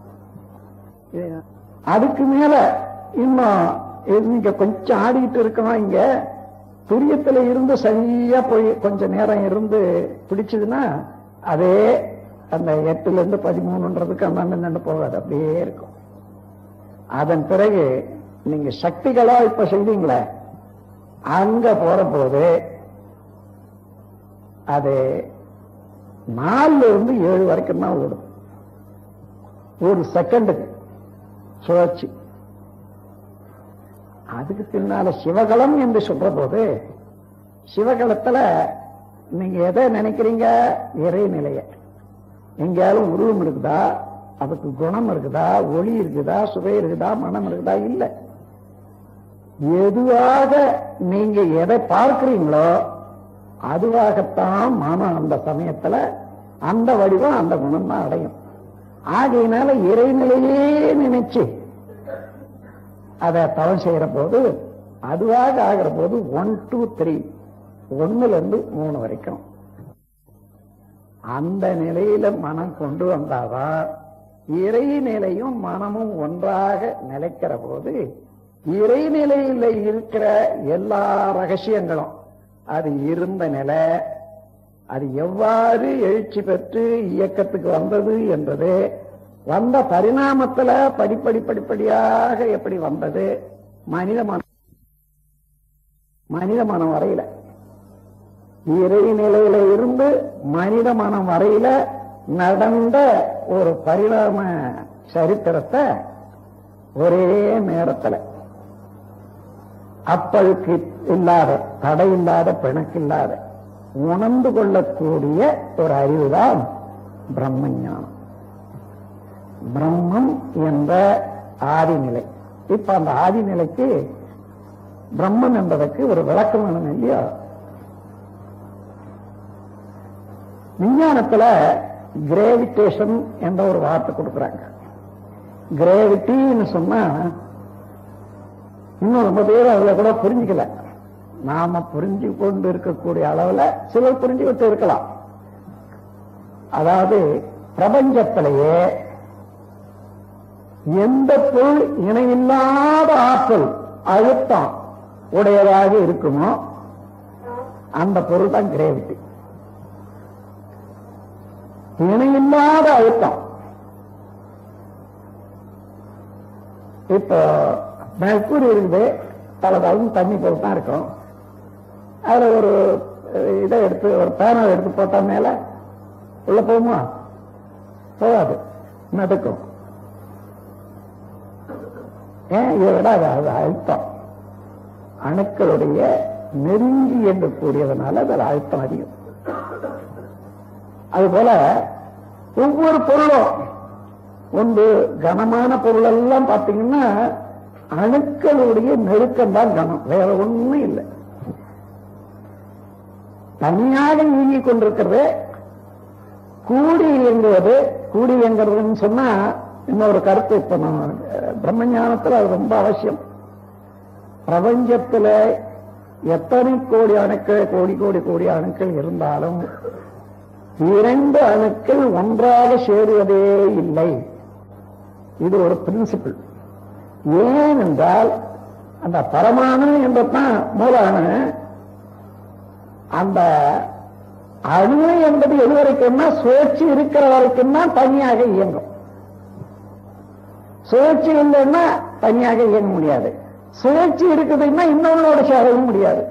அதுக்கு மேல இன்னும் இது இங்க கொஞ்சம் ஆடிட்டு இருக்கோம் இங்க துரியத்துல இருந்து சரியா போய் கொஞ்ச நேரம் இருந்து பிடிச்சதுன்னா அதே அந்த எட்டுல இருந்து பதிமூணுன்றதுக்கு அந்த நின்று போகாது அப்படியே இருக்கும் அதன் பிறகு நீங்க சக்திகளா இப்ப செய்வீங்களே அங்க போற போது அது நாலுல இருந்து ஏழு வரைக்கும் தான் ஓடும் ஒரு செகண்டுக்கு சுழற்சி அதுக்கு பின்னால சிவகலம் என்று சொல்ற போது சிவகலத்துல நீங்க எதை நினைக்கிறீங்க இறைநிலைய எங்கேயாலும் உருவம் இருக்குதா அதுக்கு குணம் இருக்குதா ஒளி இருக்குதா சுவை இருக்குதா மனம் இருக்குதா இல்ல எதுவாக நீங்க எதை பார்க்கிறீங்களோ அதுவாகத்தான் மனம் அந்த சமயத்துல அந்த வடிவம் அந்த குணம் தான் அடையும் ஆகையினால இறைநிலையே நினைச்சு அதை தவம் செய்யற போது அதுவாக ஆகிற போது ஒன் டூ த்ரீ ஒண்ணுல இருந்து மூணு வரைக்கும் அந்த நிலையில மனம் கொண்டு வந்தாதான் இறைநிலையும் மனமும் ஒன்றாக நிலைக்கிற போது இறைநிலையில இருக்கிற எல்லா ரகசியங்களும் அது இருந்த நிலை அது எவ்வாறு எழுச்சி பெற்று இயக்கத்துக்கு வந்தது என்பது வந்த பரிணாமத்துல படிப்படி படிப்படியாக எப்படி வந்தது மனித மனம் மனித மனம் வரையில இறைநிலையில இருந்து மனித மனம் வரையில நடந்த ஒரு பரிணாம சரித்திரத்தை ஒரே நேரத்துல அப்பழுக்கு இல்லாத தடை இல்லாத பிணக்கில்லாத உணர்ந்து கொள்ளக்கூடிய ஒரு அறிவுதான் பிரம்ம ஞானம் பிரம்மம் என்ற ஆதிநிலை இப்ப அந்த ஆதிநிலைக்கு பிரம்மம் என்பதற்கு ஒரு விளக்கம் வேணும் இல்லையா விஞ்ஞானத்துல கிரேவிடேஷன் என்ற ஒரு வார்த்தை கொடுக்குறாங்க கிரேவிட்டின்னு சொன்னா இன்னும் ரொம்ப பேர் அதுல கூட புரிஞ்சுக்கல நாம புரிஞ்சு கொண்டு இருக்கக்கூடிய அளவுல சிலர் புரிஞ்சுக்கிட்டு இருக்கலாம் அதாவது பிரபஞ்சத்திலேயே எந்த பொருள் இணையில்லாத ஆற்றல் அழுத்தம் உடையதாக இருக்குமோ அந்த பொருள் தான் கிரேவிட்டி இணையில்லாத அழுத்தம் இப்போ மெர்க்குரி இருக்குது பலதாலும் தண்ணி போல் தான் இருக்கும் அதுல ஒரு அஹ், இதை எடுத்து ஒரு பேனை எடுத்து போட்டா மேல உள்ள போகுமா போகாது மிதக்கும் ஏன் இதை விட அது அது அழுத்தம் அணுக்களுடைய நெருங்கி இயங்கக்கூடியதுனால அதில் அழுத்தம் அதிகம் அதுபோல ஒவ்வொரு பொருளும் ஒன்று கனமான பொருள் எல்லாம் பார்த்தீங்கன்னா அணுக்களுடைய நெருக்கம் தான் கனம் வேற ஒண்ணும் இல்லை தனியாக இயங்கிக் கொண்டிருக்கிறது கூடி இயங்குவது கூடி இயங்குறதுன்னு சொன்னா இன்னொரு கருத்து இப்ப நம்ம அஹ், பிரம்ம ஞானத்துல அது ரொம்ப அவசியம் பிரபஞ்சத்துல எத்தனை கோடி அணுக்கள் கோடி கோடி கோடி அணுக்கள் இருந்தாலும் இரண்டு அணுக்கள் ஒன்றாக சேருவதே இல்லை இது ஒரு பிரின்சிபிள் ஏனென்றால் அந்த பரமாணு என்பதுதான் மூல அணு அந்த அணு என்பது எது வரைக்கும்னா சுழற்சி இருக்கிற வரைக்கும் தான் தனியாக இயங்கும் சுழற்சி இல்லைன்னா தனியாக இயங்க முடியாது சுழற்சி இருக்குதுன்னா இன்னொன்னோட சேரவும் முடியாது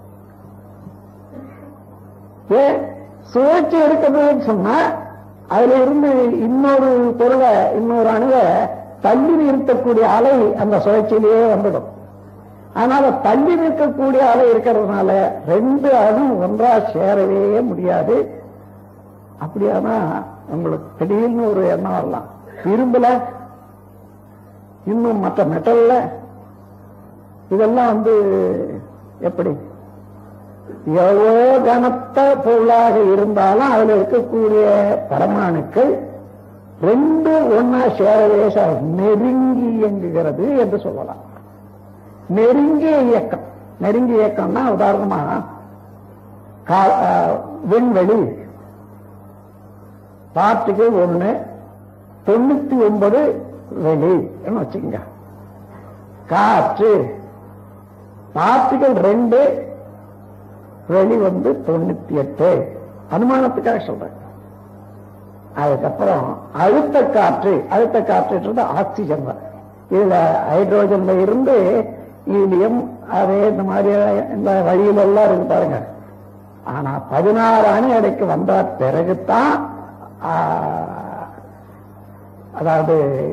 ஏன் சுழற்சி இருக்குதுன்னு சொன்னா அதுல இருந்து இன்னொரு பொருளை இன்னொரு அணுவை தள்ளி நிறுத்தக்கூடிய அலை அந்த சுழற்சியிலேயே வந்துடும் அதனால தள்ளி நிற்கக்கூடிய அலை இருக்கிறதுனால ரெண்டு அணு ஒன்றா சேரவே முடியாது அப்படியானா உங்களுக்கு திடீர்னு ஒரு எண்ணம் வரலாம் இரும்புல இன்னும் மற்ற மெட்டல்ல இதெல்லாம் வந்து எப்படி எவ்வளோ கனத்த பொருளாக இருந்தாலும் அதுல இருக்கக்கூடிய பரமாணுக்கள் ரெண்டு ஒன்னா சேரவே சேர நெருங்கி இயங்குகிறது என்று சொல்லலாம் நெருங்கிய இயக்கம் நெருங்கிய இயக்கம்னா உதாரணமா கா- அஹ், விண்வெளி பார்ட்டிகள் ஒண்ணு தொண்ணூத்தி ஒன்பது வெளி வச்சுக்கோங்க காற்று பார்ட்டிகள் ரெண்டு வெளி வந்து தொண்ணூத்தி எட்டு அனுமானத்துக்காக சொல்றேன் அதுக்கப்புறம் அழுத்த காற்று அழுத்த காற்றுன்றது ஆக்சிஜன் தான் இதுல ஹைட்ரோஜன்ல இருந்து ஈலியம் அதே இந்த மாதிரி இந்த வழியில எல்லாம் இருக்கு பாருங்க ஆனா பதினாறு அணு எடைக்கு வந்த பிறகுதான் ஆ, அதாவது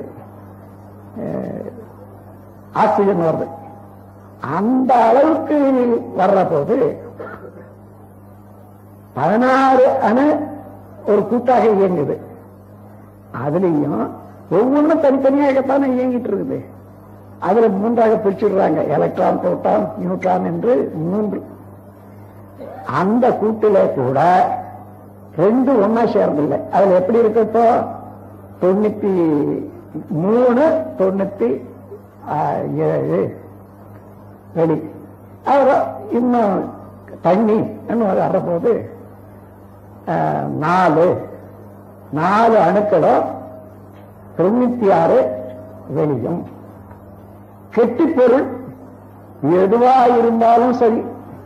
அஹ், ஆக்சிஜன் வருது அந்த அளவுக்கு வர்ற போது பதினாறு அணு ஒரு கூட்டாக இயங்குது அதுலயும் ஒவ்வொன்றும் தனித்தனியாகத்தானே இயங்கிட்டு இருக்குது அதுல மூன்றாக பிரிச்சுடுறாங்க எலக்ட்ரான் புரோட்டான் நியூட்ரான் என்று மூன்று அந்த கூட்டில கூட ரெண்டு ஒன்னா சேர்ந்தில்லை அதுல எப்படி இருக்கு இப்போ தொண்ணூத்தி மூணு தொண்ணூத்தி ஆ, ஏழு வெளி அப்புறம் இன்னும் தண்ணி வர்றபோது ஆ, நாலு நாலு அணுக்களும் தொண்ணூத்தி ஆறு வெளியும் கெட்டிப்பொருள் எதுவா இருந்தாலும் சரி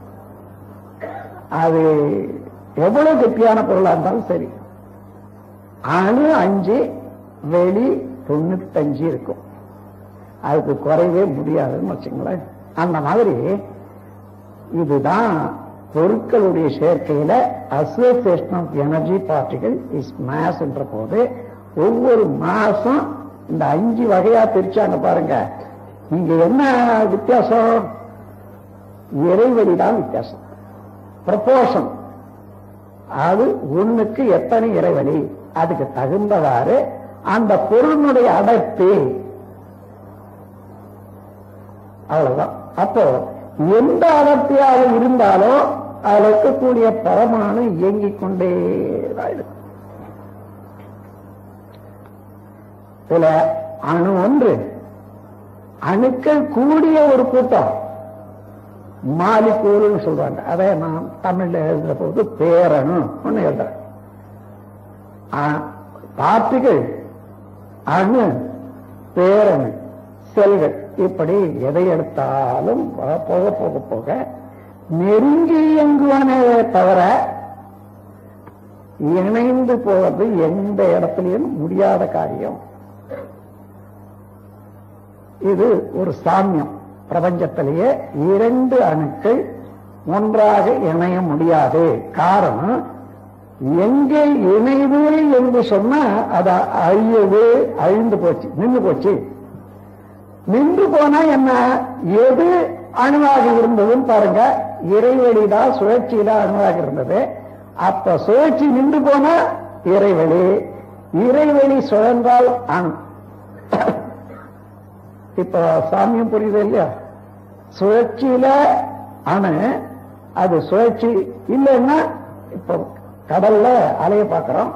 அது எவ்வளவு கெட்டியான பொருளா இருந்தாலும் சரி அணு அஞ்சு வெளி தொண்ணூத்தஞ்சு இருக்கும் அதுக்கு குறையவே முடியாதுன்னு வச்சுங்களேன் அந்த மாதிரி இதுதான் பொருட்களுடைய சேர்க்கையில association of energy particles is mass என்ற போது ஒவ்வொரு மாசம் இந்த அஞ்சு வகையா பிரிச்சாங்க பாருங்க இங்க என்ன வித்தியாசம் இறைவெளி தான் வித்தியாசம் ப்ரொபோர்ஷன் அது ஒண்ணுக்கு எத்தனை இறைவெளி அதுக்கு தகுந்தவாறு அந்த பொருளினுடைய அடர்த்தி அவ்வளவுதான் அப்போ எந்த அடர்த்தியாக இருந்தாலும் அதில் இருக்கக்கூடிய பரமானு இயங்கிக் கொண்டே தான் இருக்கும் இதுல அணு ஒன்று அணுக்கள் கூடிய ஒரு கூட்டம் மாலிக்கூல்னு சொல்றாங்க அதை நான் தமிழ்ல எழுதுற போது பேரணு ஒண்ணு எழுதுறேன் பார்ட்டிகள் அணு பேரணு செல்கள் இப்படி எதை எடுத்தாலும் வ- போக போக போக நெருங்கி இயங்குவனே தவிர இணைந்து போவது எந்த இடத்துலயும் முடியாத காரியம் இது ஒரு சாமியம் பிரபஞ்சத்திலேயே இரண்டு அணுக்கள் ஒன்றாக இணைய முடியாது காரணம் எங்கே இணைவு என்று சொன்னா அது அழியது அழிந்து போச்சு நின்று போச்சு நின்று போனா என்ன எது அணுவாக இருந்ததுன்னு பாருங்க இறைவெளிதான் சுழற்சியில அணுவாக இருந்தது அப்ப சுழற்சி நின்று போனா இறைவெளி இறைவெளி சுழன்றால் அணு இப்ப சாமியம் புரியுது இல்லையா சுழற்சியில அணு அது சுழற்சி இல்லைன்னா இப்போ கடல்ல அலைய பார்க்கிறோம்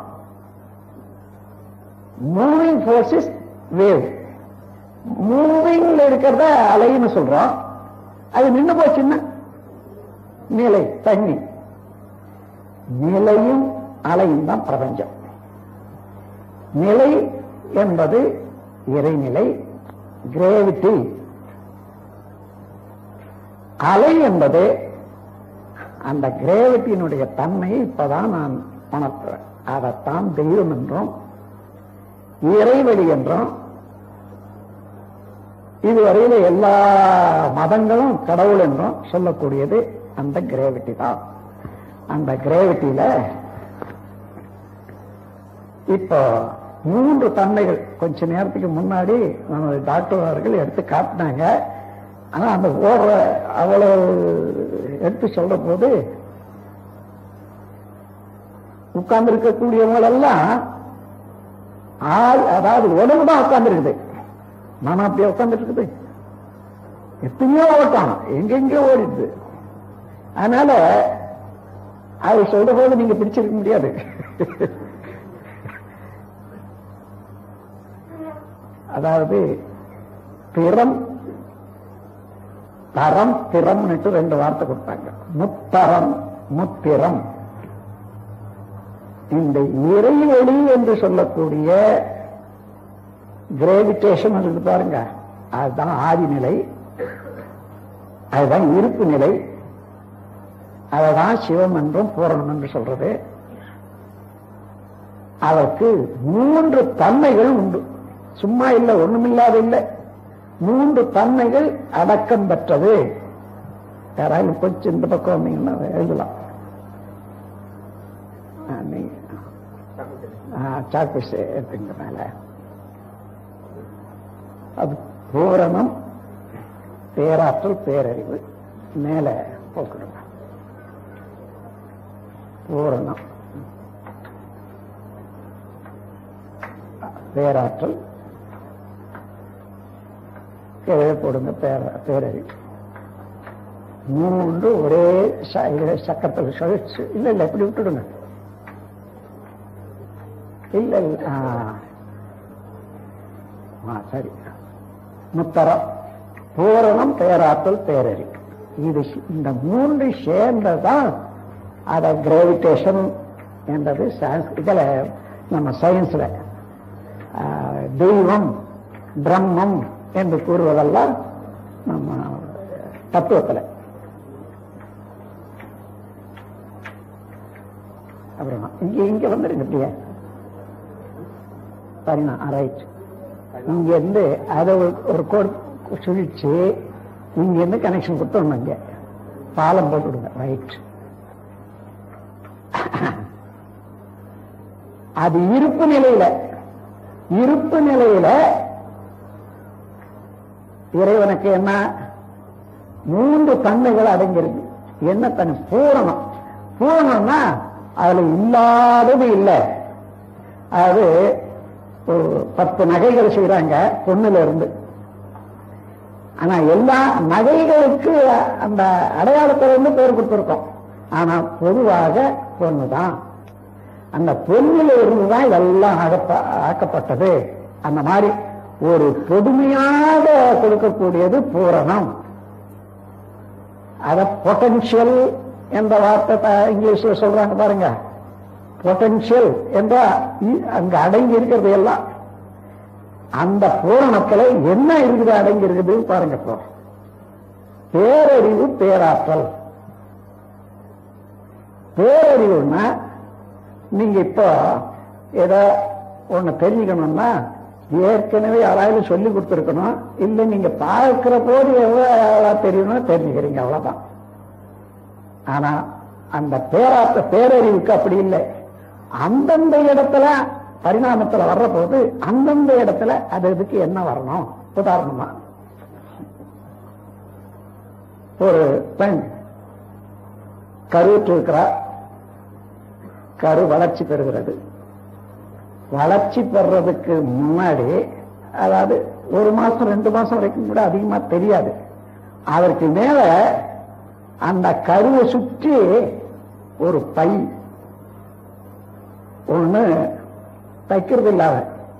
மூவிங் ஃபோர்ஸ் இஸ் வேவ் மூவிங்ல இருக்கிறத அலைன்னு சொல்றோம் அது நின்னு போச்சுன்னா நிலை தண்ணி நிலையும் அலையும் தான் பிரபஞ்சம் நிலை என்பது இறைநிலை கிரேவிட்டி அலை என்பது அந்த கிரேவிட்டியினுடைய தன்மையை இப்பதான் நான் உணர்த்துறேன் அதைத்தான் தெய்வம் என்றும் இறைவெளி என்றும் இதுவரையில எல்லா மதங்களும் கடவுள் என்றும் சொல்லக்கூடியது அந்த கிரேவிட்டி தான் அந்த கிரேவிட்டியில இப்போ மூன்று தன்மைகள் கொஞ்ச நேரத்துக்கு முன்னாடி நம்ம டாக்டர் அவர்கள் எடுத்து காட்டினாங்க ஆனா அந்த ஓடுற அவ்வளவு எடுத்து சொல்ற போது உட்கார்ந்து இருக்கக்கூடியவங்க எல்லாம் ஆள் அதாவது உடம்பு தான் உட்கார்ந்து இருக்குது மனம் அப்படியே உட்கார்ந்துட்டு இருக்குது எத்தனையோ ஓட்டம் எங்கெங்கயோ ஓடிடுது அதனால அது சொல்ற போது நீங்க பிடிச்சிருக்க முடியாது அதாவது திறம் தரம் திறம்னுட்டு ரெண்டு வார்த்தை கொடுத்தாங்க முத்தரம் முத்திரம் இந்த இறைவெளி என்று சொல்லக்கூடிய கிராவிடேஷன் இருக்கு பாருங்க அதுதான் ஆதி நிலை அதுதான் இருப்பு நிலை அதுதான் சிவம் என்றும் பூரணம் என்று சொல்றது அதற்கு மூன்று தன்மைகள் உண்டு சும்மா இல்லை ஒண்ணுமில்லாத இல்லை மூன்று தன்மைகள் அடக்கம் பெற்றது யாராவது கொஞ்சம் இந்த பக்கம் வந்தீங்கன்னா எழுதலாம் ஆ, நீங்க சாக்பீஸ் எடுத்துங்க மேல அது பூரணம் பேராற்றல் பேரறிவு மேல போக்கணும் பூரணம் பேராற்றல் கீழே போடுங்க பேர பேரறிவு மூன்று ஒரே ச- இதுல சக்கரத்தில் சுழற்சி இல்ல இல்ல இப்படி விட்டுடுங்க இல்ல இல்ல ஆ. ஆ சரி முத்தரம் பூரணம் பேராற்றல் பேரறி இது சி- இந்த மூன்று சேர்ந்ததான் அத கிராவிடேஷன் என்றது science- இதுல நம்ம சயின்ஸ்ல ஆ, தெய்வம் பிரம்மம் என்று கூறுவதெல்லாம் நம்ம தத்துவத்துல அப்புறமா இங்க இங்க வந்துருங்க இப்படியே சரிண்ணா ரைட் இங்க இருந்து அதை ஒரு- ஒரு கோடு சுழிச்சு இங்க இருந்து கனெக்ஷன் கொடுத்தோம் இங்க பாலம் போட்டு விடுங்க ரைட் அது இருப்பு நிலையில இருப்பு நிலையில இறைவனுக்கு என்ன மூன்று தன்மைகள் அடங்கியிருக்கு என்ன தன்மை பூரணம் பூரணம்னா அதுல இல்லாதது இல்லை அது ஒரு பத்து நகைகள் செய்யறாங்க பொண்ணுல இருந்து ஆனா எல்லா நகைகளுக்கு அந்த அடையாளத்துல இருந்து பேர் கொடுத்திருக்கோம் ஆனா பொதுவாக பொண்ணுதான் அந்த பொண்ணுல இருந்துதான் இதெல்லாம் ஆகப்ப- ஆக்கப்பட்டது அந்த மாதிரி ஒரு பொதுமையாக கொடுக்கக்கூடியது பூரணம் அத பொட்டன்ஷியல் என்ற வார்த்தை த- இங்கிலீஷ்ல சொல்றாங்க பாருங்க பொட்டன்ஷியல் என்ற இ- அங்க அடங்கி இருக்கிறது எல்லாம் அந்த பூரணத்துல என்ன இருக்குது அடங்கி இருக்குது பாருங்க இப்போ பேரறிவு பேராற்றல் பேரறிவுன்னா நீங்க இப்போ ஏதோ ஒண்ணு தெரிஞ்சுக்கணும்னா ஏற்கனவே யாராவது சொல்லி கொடுத்துருக்கணும் இல்ல நீங்க பார்க்கிற போது எவ்வளவு தெரியணும் தெரிஞ்சுக்கிறீங்க அவ்வளவுதான் ஆனா அந்த பேராத்த பேரறிவுக்கு அப்படி இல்லை அந்தந்த இடத்துல பரிணாமத்துல வர்ற போது அந்தந்த இடத்துல அது இதுக்கு என்ன வரணும் உதாரணமா ஒரு பெண் கருவுற்று இருக்கிறா கரு வளர்ச்சி பெறுகிறது வளர்ச்சி பெறுறதுக்கு முன்னாடி அதாவது ஒரு மாசம் ரெண்டு மாசம் வரைக்கும் கூட அதிகமா தெரியாது அதற்கு மேல அந்த கருவை சுற்றி ஒரு பை ஒண்ணு தைக்கிறது இல்லாத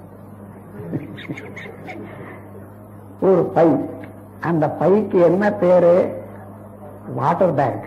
ஒரு பை அந்த பைக்கு என்ன பேரு வாட்டர் பேக்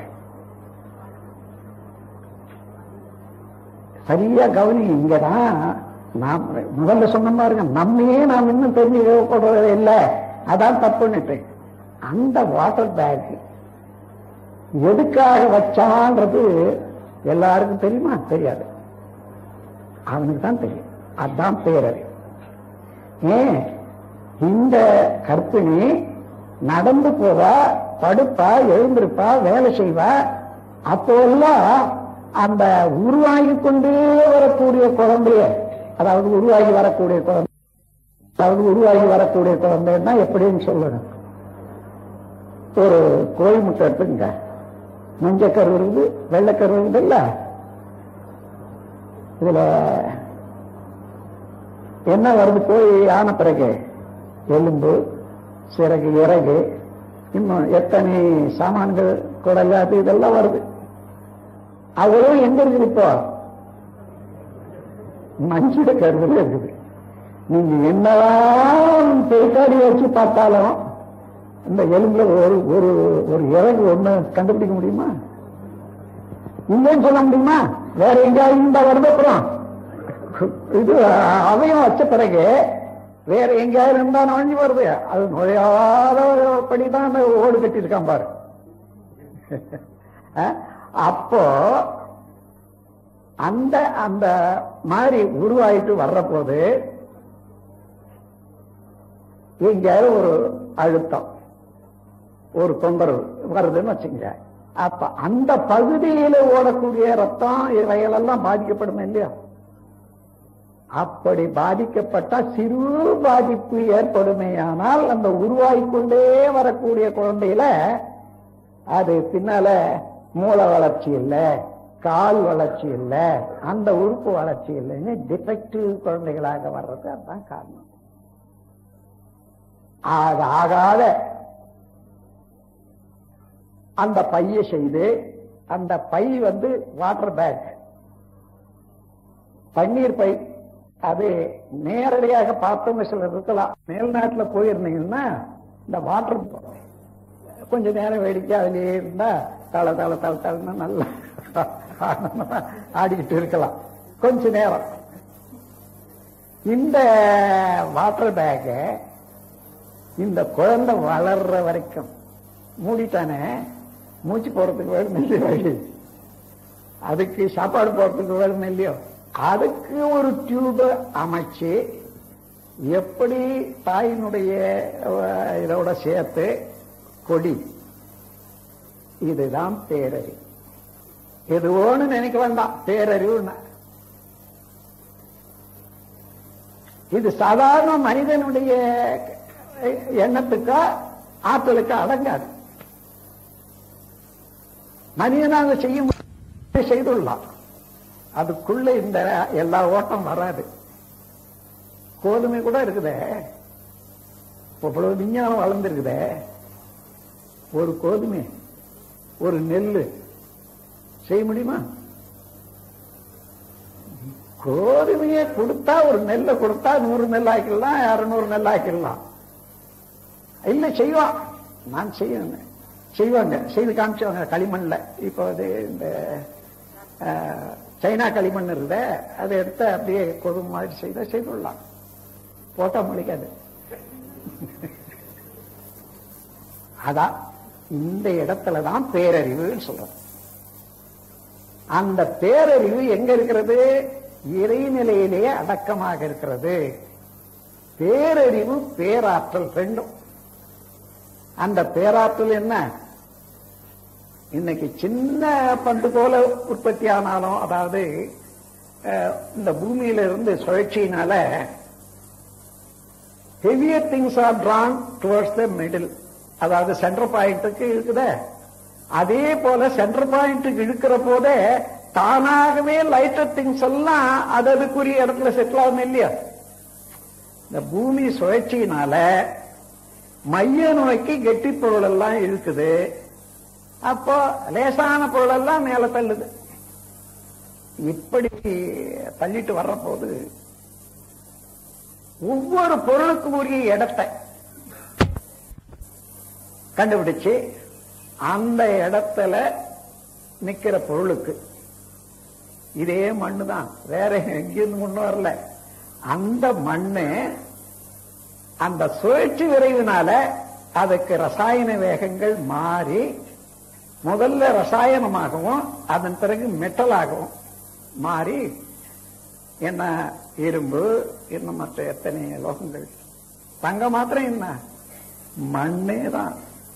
சரியா கவனி இங்கதான் நாம் முதல்ல சொன்ன பாருங்க நம்மையே நாம் இன்னும் தெரிஞ்சுக்கப்படுறது இல்லை அதான் தப்புன்னுட்டு அந்த வாட்டர் பேக் எதுக்காக வச்சான்றது எல்லாருக்கும் தெரியுமா தெரியாது அவனுக்கு தான் தெரியும் அதான் பேரறிவு ஏன் இந்த கற்பிணி நடந்து போவா படுப்பா எழுந்திருப்பா வேலை செய்வா அப்போல்லாம் அந்த உருவாகி கொண்டே வரக்கூடிய குழந்தைய அதாவது உருவாகி வரக்கூடிய குழந்தை அதாவது உருவாகி வரக்கூடிய குழந்தைன்னா எப்படின்னு சொல்லணும் ஒரு கோழி முட்டை எடுத்துங்க மஞ்சக்கரு இருக்குது வெள்ளைக்கரு இருக்குது இல்ல இதுல என்ன வருது போய் ஆன பிறகு எலும்பு சிறகு இறகு இன்னும் எத்தனை சாமான்கள் குடல் அது இதெல்லாம் வருது அவ்வளவு எங்க இருக்குது இப்போ மஞ்சள் கருவில் இருக்குது நீங்க என்னதான் பெருக்காடி வச்சு பார்த்தாலும் இந்த எலும்புல ஒரு ஒரு ஒரு இறகு ஒண்ணு கண்டுபிடிக்க முடியுமா இல்லைன்னு சொல்ல முடியுமா வேற எங்கேயாவது இந்த வருது அப்புறம் இது அவயம் வச்ச பிறகு வேற எங்கேயாவது இருந்தா நுழைஞ்சு வருது அது நுழையாதபடிதான் அந்த ஓடு கட்டியிருக்கான் பாரு அஹ், அப்போ அந்த அந்த மாதிரி உருவாயிட்டு வர்ற போது எங்கேயாவது ஒரு அழுத்தம் ஒரு தொந்தரவு வருதுன்னு வச்சுங்க அப்ப அந்த பகுதியில ஓடக்கூடிய ரத்தம் இவைகளெல்லாம் பாதிக்கப்படும் இல்லையா அப்படி பாதிக்கப்பட்ட சிறு பாதிப்பு ஏற்படுமேயானால் அந்த உருவாகிக்கொண்டே வரக்கூடிய குழந்தையில அது பின்னால மூளை வளர்ச்சி இல்லை கால் வளர்ச்சி இல்லை அந்த உறுப்பு வளர்ச்சி இல்லைன்னு டிஃபெக்டிவ் குழந்தைகளாக வர்றது அதுதான் காரணம் ஆக ஆகாத அந்த பைய செய்து அந்த பை வந்து வாட்டர் பேக் தண்ணீர் பை அது நேரடியாக பார்த்தோம் சிலர் இருக்கலாம் மேல்நாட்டில் போயிருந்தீங்கன்னா இந்த வாட்டர் கொஞ்ச நேரம் வேடிக்கை அதுலயே இருந்தா தள தள தள தளன்னு நல்லா ஆனந்தமா ஆடிக்கிட்டு இருக்கலாம் கொஞ்ச நேரம் இந்த வாட்டர் பேக்க இந்த குழந்தை வளர்ற வரைக்கும் மூடிட்டானே மூச்சு போறதுக்கு வேணும் இல்லையோ வழி அதுக்கு சாப்பாடு போறதுக்கு வேணும் இல்லையோ அதுக்கு ஒரு டியூப அமைச்சு எப்படி தாயினுடைய அஹ், இதோட சேர்த்து கொடி இதுதான் பேரறிவு எதுவோன்னு நினைக்க வேண்டாம் பேரறிவுன்னா இது சாதாரண மனிதனுடைய எண்ணத்துக்கா ஆற்றலுக்கு அடங்காது மனிதனாக செய்ய முடியாது, செய்துள்ளான் அதுக்குள்ள இந்த எல்லா ஓட்டம் வராது கோதுமை கூட இருக்குதே இவ்வளவு விஞ்ஞானம் வளர்ந்துருக்குதே ஒரு கோதுமை ஒரு நெல்லு செய்ய முடியுமா கோதுமையை கொடுத்தா ஒரு நெல்லை கொடுத்தா நூறு நெல் ஆக்கிடலாம் இருநூறு நெல் ஆக்கிடலாம் இல்ல செய்வான் நான் செய்வேன் செய்வாங்க செய்து காமிச்சவங்க களிமண்ல இப்போ அது இந்த அஹ், சைனா களிமண் இருக்குதே அதை எடுத்து அப்படியே கோதுமை மாதிரி செய்த செய்துடலாம் போட்டா முளைக்காது அதான் இந்த இடத்துல தான் பேரறிவுன்னு சொல்றோம் அந்த பேரறிவு எங்க இருக்கிறது இறைநிலையிலேயே அடக்கமாக இருக்கிறது பேரறிவு பேராற்றல் ரெண்டும் அந்த பேராற்றல் என்ன இன்னைக்கு சின்ன பந்து போல உற்பத்தி ஆனாலும் அதாவது அஹ், இந்த பூமியில இருந்து சுழற்சியினால heavier things are drawn towards the middle அதாவது சென்டர் பாயிண்ட்டுக்கு இருக்குதே அதே போல சென்டர் பாயிண்ட்டுக்கு இழுக்கிற போதே தானாகவே லைட்டர் திங்ஸ் எல்லாம் அது அதுக்குரிய இடத்துல செட்டில் ஆகும் இல்லையா இந்த பூமி சுழற்சியினால மைய நோக்கி கெட்டி பொருள் எல்லாம் இழுக்குது அப்போ லேசான பொருள் எல்லாம் மேல தள்ளுது இப்படி தள்ளிட்டு வர்ற போது ஒவ்வொரு பொருளுக்கும் உரிய இடத்தை கண்டுபிடிச்சு அந்த இடத்துல நிக்கிற பொருளுக்கு இதே மண்ணு தான் வேற எங்கிருந்து முன்ன வரல அந்த மண்ணு அந்த சுழற்சி விரைவினால அதுக்கு ரசாயன வேகங்கள் மாறி முதல்ல ரசாயனமாகவும் அதன் பிறகு மெட்டலாகவும் மாறி என்ன இரும்பு இன்னும் மற்ற எத்தனை லோகங்கள் தங்கம் மாத்திரம் என்ன மண்ணே தான்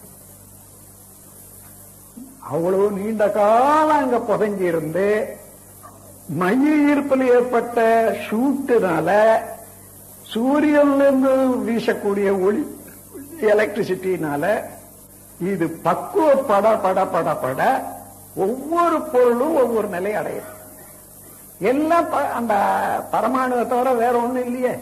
அவ்வளவு நீண்ட காலம் அங்க புதங்கி இருந்து மைய ஈர்ப்பில் ஏற்பட்ட ஷூட்டுனால சூரியன்ல இருந்து வீசக்கூடிய ஒளி எலக்ட்ரிசிட்டினால இது பக்குவப்பட பட பட பட ஒவ்வொரு பொருளும் ஒவ்வொரு நிலை அடையுது எல்லாம் ப- அந்த பரமாணுவை தவிர வேற ஒண்ணும் இல்லையே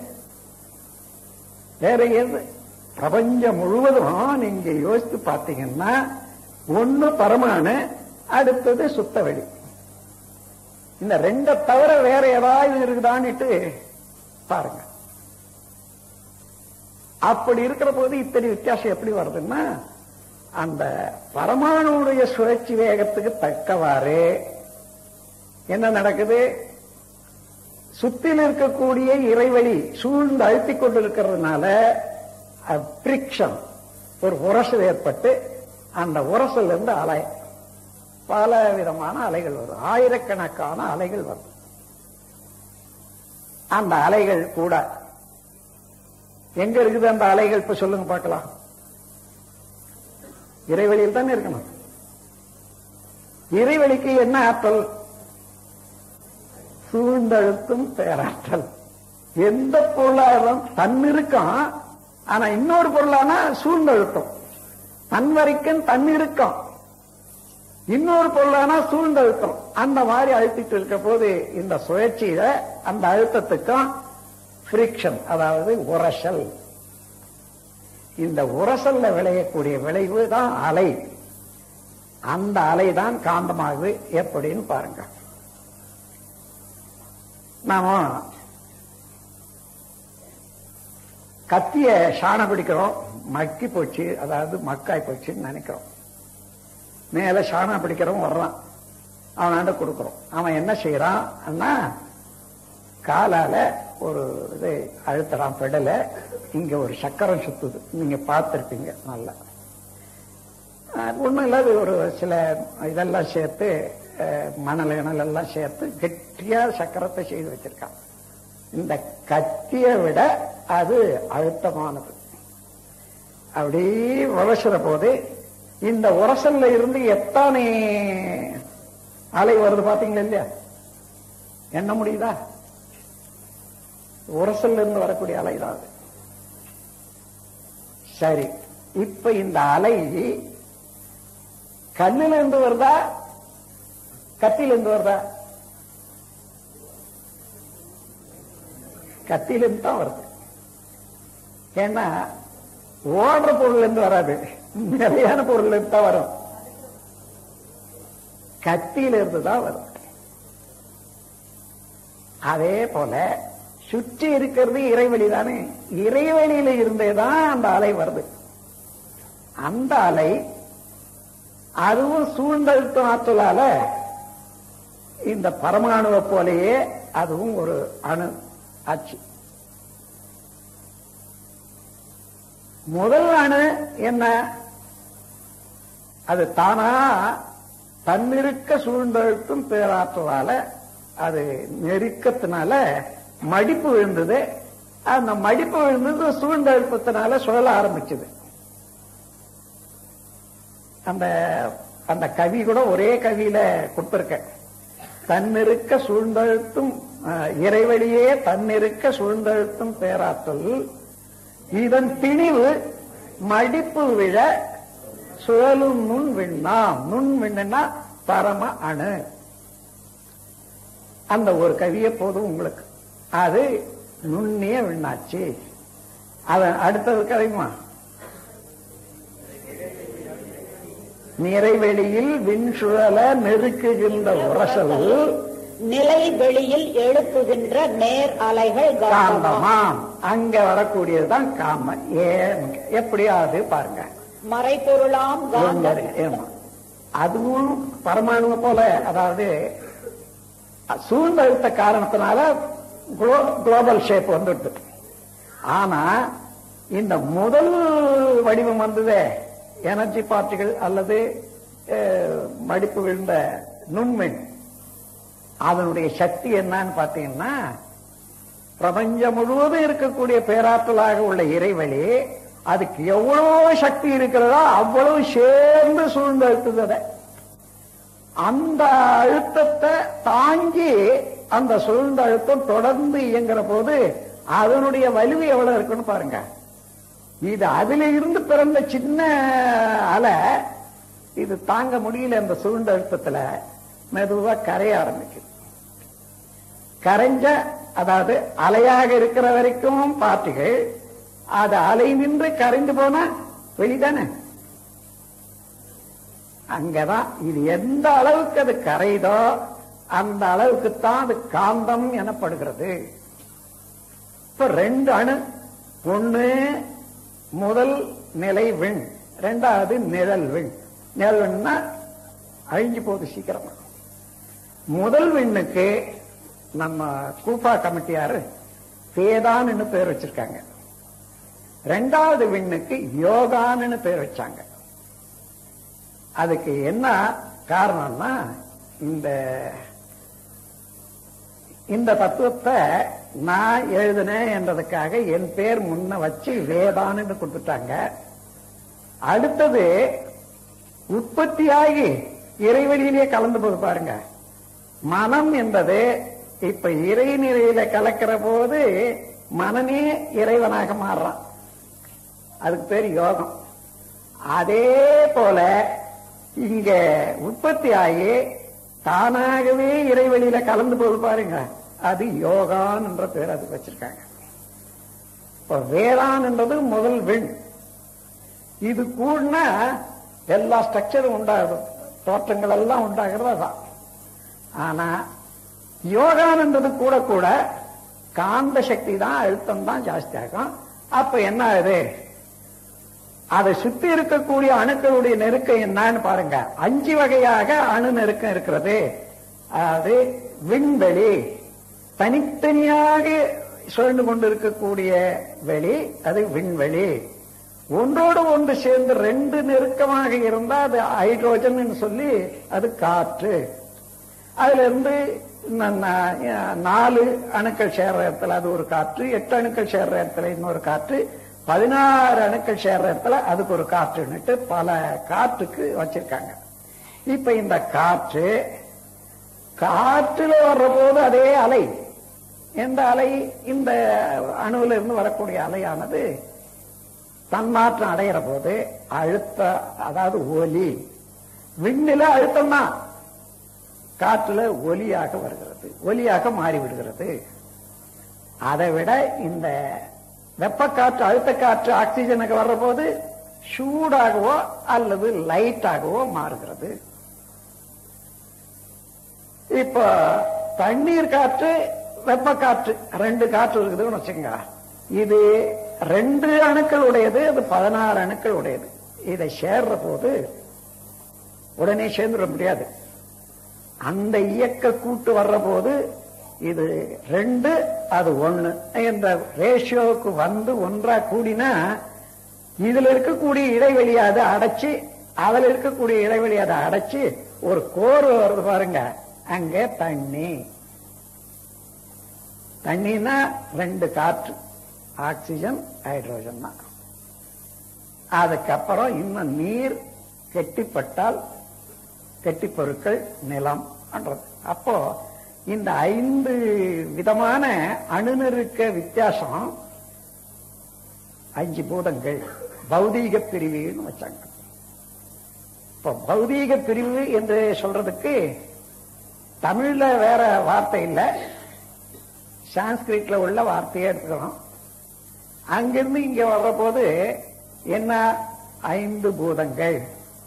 வேற எது பிரபஞ்சம் முழுவதும் நீங்க யோசித்து பார்த்தீங்கன்னா ஒண்ணு பரமாணு அடுத்தது சுத்த வெளி இந்த ரெண்ட தவிர வேற ஏதாவது இருக்குதான்னுட்டு பாருங்க அப்படி இருக்கிற போது இத்தனை வித்தியாசம் எப்படி வருதுன்னா அந்த பரமாணுடைய சுழற்சி வேகத்துக்கு தக்கவாறு என்ன நடக்குது சுத்தில இருக்கக்கூடிய இறைவழி சூழ்ந்து அழுத்திக் கொண்டிருக்கிறதுனால பிரிக்ஷன் ஒரு உரசல் ஏற்பட்டு அந்த உரசல் இருந்து அலை பல விதமான அலைகள் வரும் ஆயிரக்கணக்கான அலைகள் வரும் அந்த அலைகள் கூட எங்க இருக்குது அந்த அலைகள் இப்ப சொல்லுங்க பார்க்கலாம் இறைவெளியில் தானே இருக்கணும் இறைவெளிக்கு என்ன ஆற்றல் சூழ்ந்தழுத்தும் பேராற்றல் எந்த பொருளாதாரம் தன்னிருக்கம் ஆனா இன்னொரு பொருளானா சூழ்ந்தழுத்தம் தன் வரைக்கும் தன்னிருக்கம் இன்னொரு பொருளானா சூழ்ந்தழுத்தம் அந்த மாதிரி அழுத்திட்டு இருக்க போது இந்த சுழற்சியில அந்த அழுத்தத்துக்கும் ஃபிரிக்ஷன் அதாவது உரசல் இந்த உரசல்ல விளையக்கூடிய விளைவு தான் அலை அந்த அலை தான் காந்தமாகுது எப்படின்னு பாருங்க நாம கத்திய சாண பிடிக்கிறோம் மக்கி போச்சு அதாவது மக்காய் போச்சுன்னு நினைக்கிறோம் மேல சாணம் பிடிக்கிறவன் வர்றான் அவனாண்ட கொடுக்கிறோம் அவன் என்ன செய்யறான் காலால ஒரு இது அழுத்துறான் பெடல இங்க ஒரு சக்கரம் சுத்துது நீங்க பார்த்திருப்பீங்க நல்லா ஒண்ணும் இல்லாத ஒரு சில இதெல்லாம் சேர்த்து அஹ், மணல் கிணல் எல்லாம் சேர்த்து கெட்டியா சக்கரத்தை செய்து வச்சிருக்கான் இந்த கத்தியை விட அது அழுத்தமானது அப்படியே உரசுற போது இந்த உரசல்ல இருந்து எத்தனை அலை வருது பாத்தீங்களா இல்லையா என்ன முடியுதா உரசல்ல இருந்து வரக்கூடிய அலை தான் அது சரி இப்ப இந்த அலை கண்ணில இருந்து வருதா கத்தியில இருந்து வருதா கத்தியில இருந்து தான் வருது ஏன்னா ஓடுற பொருள்ல இருந்து வராது நிலையான பொருள்ல இருந்து தான் வரும் கத்தியில இருந்து தான் வரும் அதே போல சுற்றி இருக்கிறது இறைவெளி தானே இறைவெளியில இருந்தே தான் அந்த அலை வருது அந்த அலை அதுவும் சூழ்ந்தழுத்தம் ஆற்றலால இந்த பரமாணுவை போலயே அதுவும் ஒரு அணு ஆச்சு முதல் அணு என்ன அது தானா தன்னிருக்க சூழ்ந்தழுத்தும் பேராற்றலால அது நெருக்கத்தினால மடிப்பு விழுந்தது அந்த மடிப்பு விழுந்தது சூழ்ந்தழுத்தத்தினால சுழல ஆரம்பிச்சது அந்த அந்த கவி கூட ஒரே கவியில கொடுத்திருக்க தன்னிருக்க சூழ்ந்தழுத்தும் அஹ், இறைவழியே தன்னிருக்க சூழ்ந்தழுத்தும் பேராற்றல் இதன் திணிவு மடிப்பு விழ சுழலும் நுண் விண்ணாம் நுண் விண்ணுன்னா பரம அணு அந்த ஒரு கவியை போதும் உங்களுக்கு அது நுண்ணிய விண்ணாச்சு அதன் அடுத்தது கவிமா நிறைவெளியில் விண் சுழல நெருக்குகின்ற உரசல் நிலை வெளியில் எழுப்புகின்ற நேர் அலைகள் காந்தமா காந்தமாம் அங்க வரக்கூடியதுதான் காமம் ஏன் எப்படியாவது பாருங்க மறைபொருளாம் எங்க காந்தம் இருக்கு? ஏமா. அதுவும் பரமாணுவை போல அதாவது சூழ்ந்தழுத்த காரணத்தினால குளோபல் ஷேப் வந்துட்டு ஆனா இந்த முதல் வடிவம் வந்ததே எனர்ஜி பார்ட்டிகள் அல்லது அஹ், மடிப்பு விழுந்த நுண்மின் அதனுடைய சக்தி என்னன்னு பாத்தீங்கன்னா பிரபஞ்சம் முழுவதும் இருக்கக்கூடிய பேராற்றலாக உள்ள இறைவழி அதுக்கு எவ்வளவு சக்தி இருக்கிறதோ அவ்வளவு சேர்ந்து சூழ்ந்து அழுத்துது அதை. அந்த அழுத்தத்தை தாங்கி அந்த சூழ்ந்த அழுத்தம் தொடர்ந்து இயங்குற போது அதனுடைய வலிமை எவ்வளவு இருக்குன்னு பாருங்க இது அதுல இருந்து பிறந்த சின்ன அலை இது தாங்க முடியல அந்த சூழ்ந்த அழுத்தத்துல மெதுவா கரைய ஆரம்பிக்குது கரைஞ்ச அதாவது அலையாக இருக்கிற வரைக்கும் பார்ட்டிகள் அது அலை நின்று கரைந்து போனா வெளிதானே அங்கதான் இது எந்த அளவுக்கு அது கரைதோ அந்த அளவுக்கு தான் அது காந்தம் எனப்படுகிறது இப்ப ரெண்டு அணு ஒண்ணு முதல் நிலை விண் ரெண்டாவது நிழல் விண் நிழல் விண்னா அழிஞ்சு போகுது சீக்கிரமா முதல் விண்ணுக்கு நம்ம கூப்பா கமிட்டியாரு வேதான்னு பேர் வச்சிருக்காங்க ரெண்டாவது விண்ணுக்கு யோகான்னு பேர் வச்சாங்க அதுக்கு என்ன காரணம்னா இந்த இந்த தத்துவத்தை நான் எழுதினேன் என்றதுக்காக என் பேர் முன்ன வச்சு வேதான்னு கொடுத்துட்டாங்க அடுத்தது உற்பத்தியாகி இறைவெளியிலேயே கலந்து போது பாருங்க மனம் என்பது இப்ப இறைநிலையில கலக்கிற போது மனமே இறைவனாக மாறுறான் அதுக்கு பேர் யோகம் அதே போல இங்க உற்பத்தி ஆகி தானாகவே இறைவெளியில கலந்து போது பாருங்க அது யோகான் என்ற பேர் அதுக்கு வச்சிருக்காங்க இப்ப வேளாண் என்றது முதல் விண் இது கூடனா எல்லா ஸ்ட்ரக்சரும் உண்டாகும் தோற்றங்கள் எல்லாம் உண்டாகிறது அதான் ஆனா யோகானன்றது கூட கூட காந்த சக்தி தான் அழுத்தம் தான் ஜாஸ்தி ஆகும் அப்ப என்ன ஆகுது அதை சுத்தி இருக்கக்கூடிய அணுக்களுடைய நெருக்கம் என்னன்னு பாருங்க அஞ்சு வகையாக அணு நெருக்கம் இருக்கிறது அது விண்வெளி தனித்தனியாக சுழண்டு கொண்டு இருக்கக்கூடிய வெளி அது விண்வெளி ஒன்றோடு ஒன்று சேர்ந்து ரெண்டு நெருக்கமாக இருந்தா அது ஹைட்ரோஜன் சொல்லி அது காற்று அதுல இருந்து ந- ந- நாலு அணுக்கள் சேர்ற இடத்துல அது ஒரு காற்று எட்டு அணுக்கள் சேர்ற இடத்துல இன்னொரு காற்று பதினாறு அணுக்கள் சேர்ற இடத்துல அதுக்கு ஒரு காற்றுன்னுட்டு பல காற்றுக்கு வச்சிருக்காங்க இப்ப இந்த காற்று காற்றுல வர்ற போது அதே அலை எந்த அலை இந்த அணுவில இருந்து வரக்கூடிய அலையானது தன்மாற்றம் அடைகிற போது அழுத்த அதாவது ஒலி விண்ணில அழுத்தம் தான் காற்றுல ஒலியாக வருகிறது ஒலியாக மாறிவிடுகிறது அதை விட இந்த வெப்பக்காற்று அழுத்த காற்று ஆக்சிஜனுக்கு வர்ற போது சூடாகவோ அல்லது லைட்டாகவோ மாறுகிறது இப்ப தண்ணீர் காற்று வெப்ப காற்று ரெண்டு காற்று இருக்குதுன்னு வச்சுங்க இது ரெண்டு அணுக்கள் உடையது அது பதினாறு அணுக்கள் உடையது இதை சேர்ற போது உடனே சேர்ந்துட முடியாது அந்த இயக்க கூட்டு வர்ற போது இது ரெண்டு அது ஒண்ணு இந்த ரேஷியோவுக்கு வந்து ஒன்றா கூடினா இதுல இருக்கக்கூடிய இடைவெளி அதை அடைச்சு அதுல இருக்கக்கூடிய இடைவெளி அதை அடைச்சு ஒரு கோர் வருது பாருங்க அங்க தண்ணி தண்ணினா ரெண்டு காற்று ஆக்சிஜன் ஹைட்ரோஜன் தான் அதுக்கப்புறம் இன்னும் நீர் கெட்டிப்பட்டால் கெட்டி பொருட்கள் நிலம் பண்றது அப்போ இந்த ஐந்து விதமான அணுநெருக்க வித்தியாசம் அஞ்சு பூதங்கள் பௌதீக பிரிவுன்னு வச்சாங்க இப்போ பௌதீக பிரிவு என்று சொல்றதுக்கு தமிழ்ல வேற வார்த்தை இல்லை சான்ஸ்கிரிட்ல உள்ள வார்த்தையே எடுத்துக்கிறோம் அங்கிருந்து இங்க வர்ற போது என்ன ஐந்து பூதங்கள்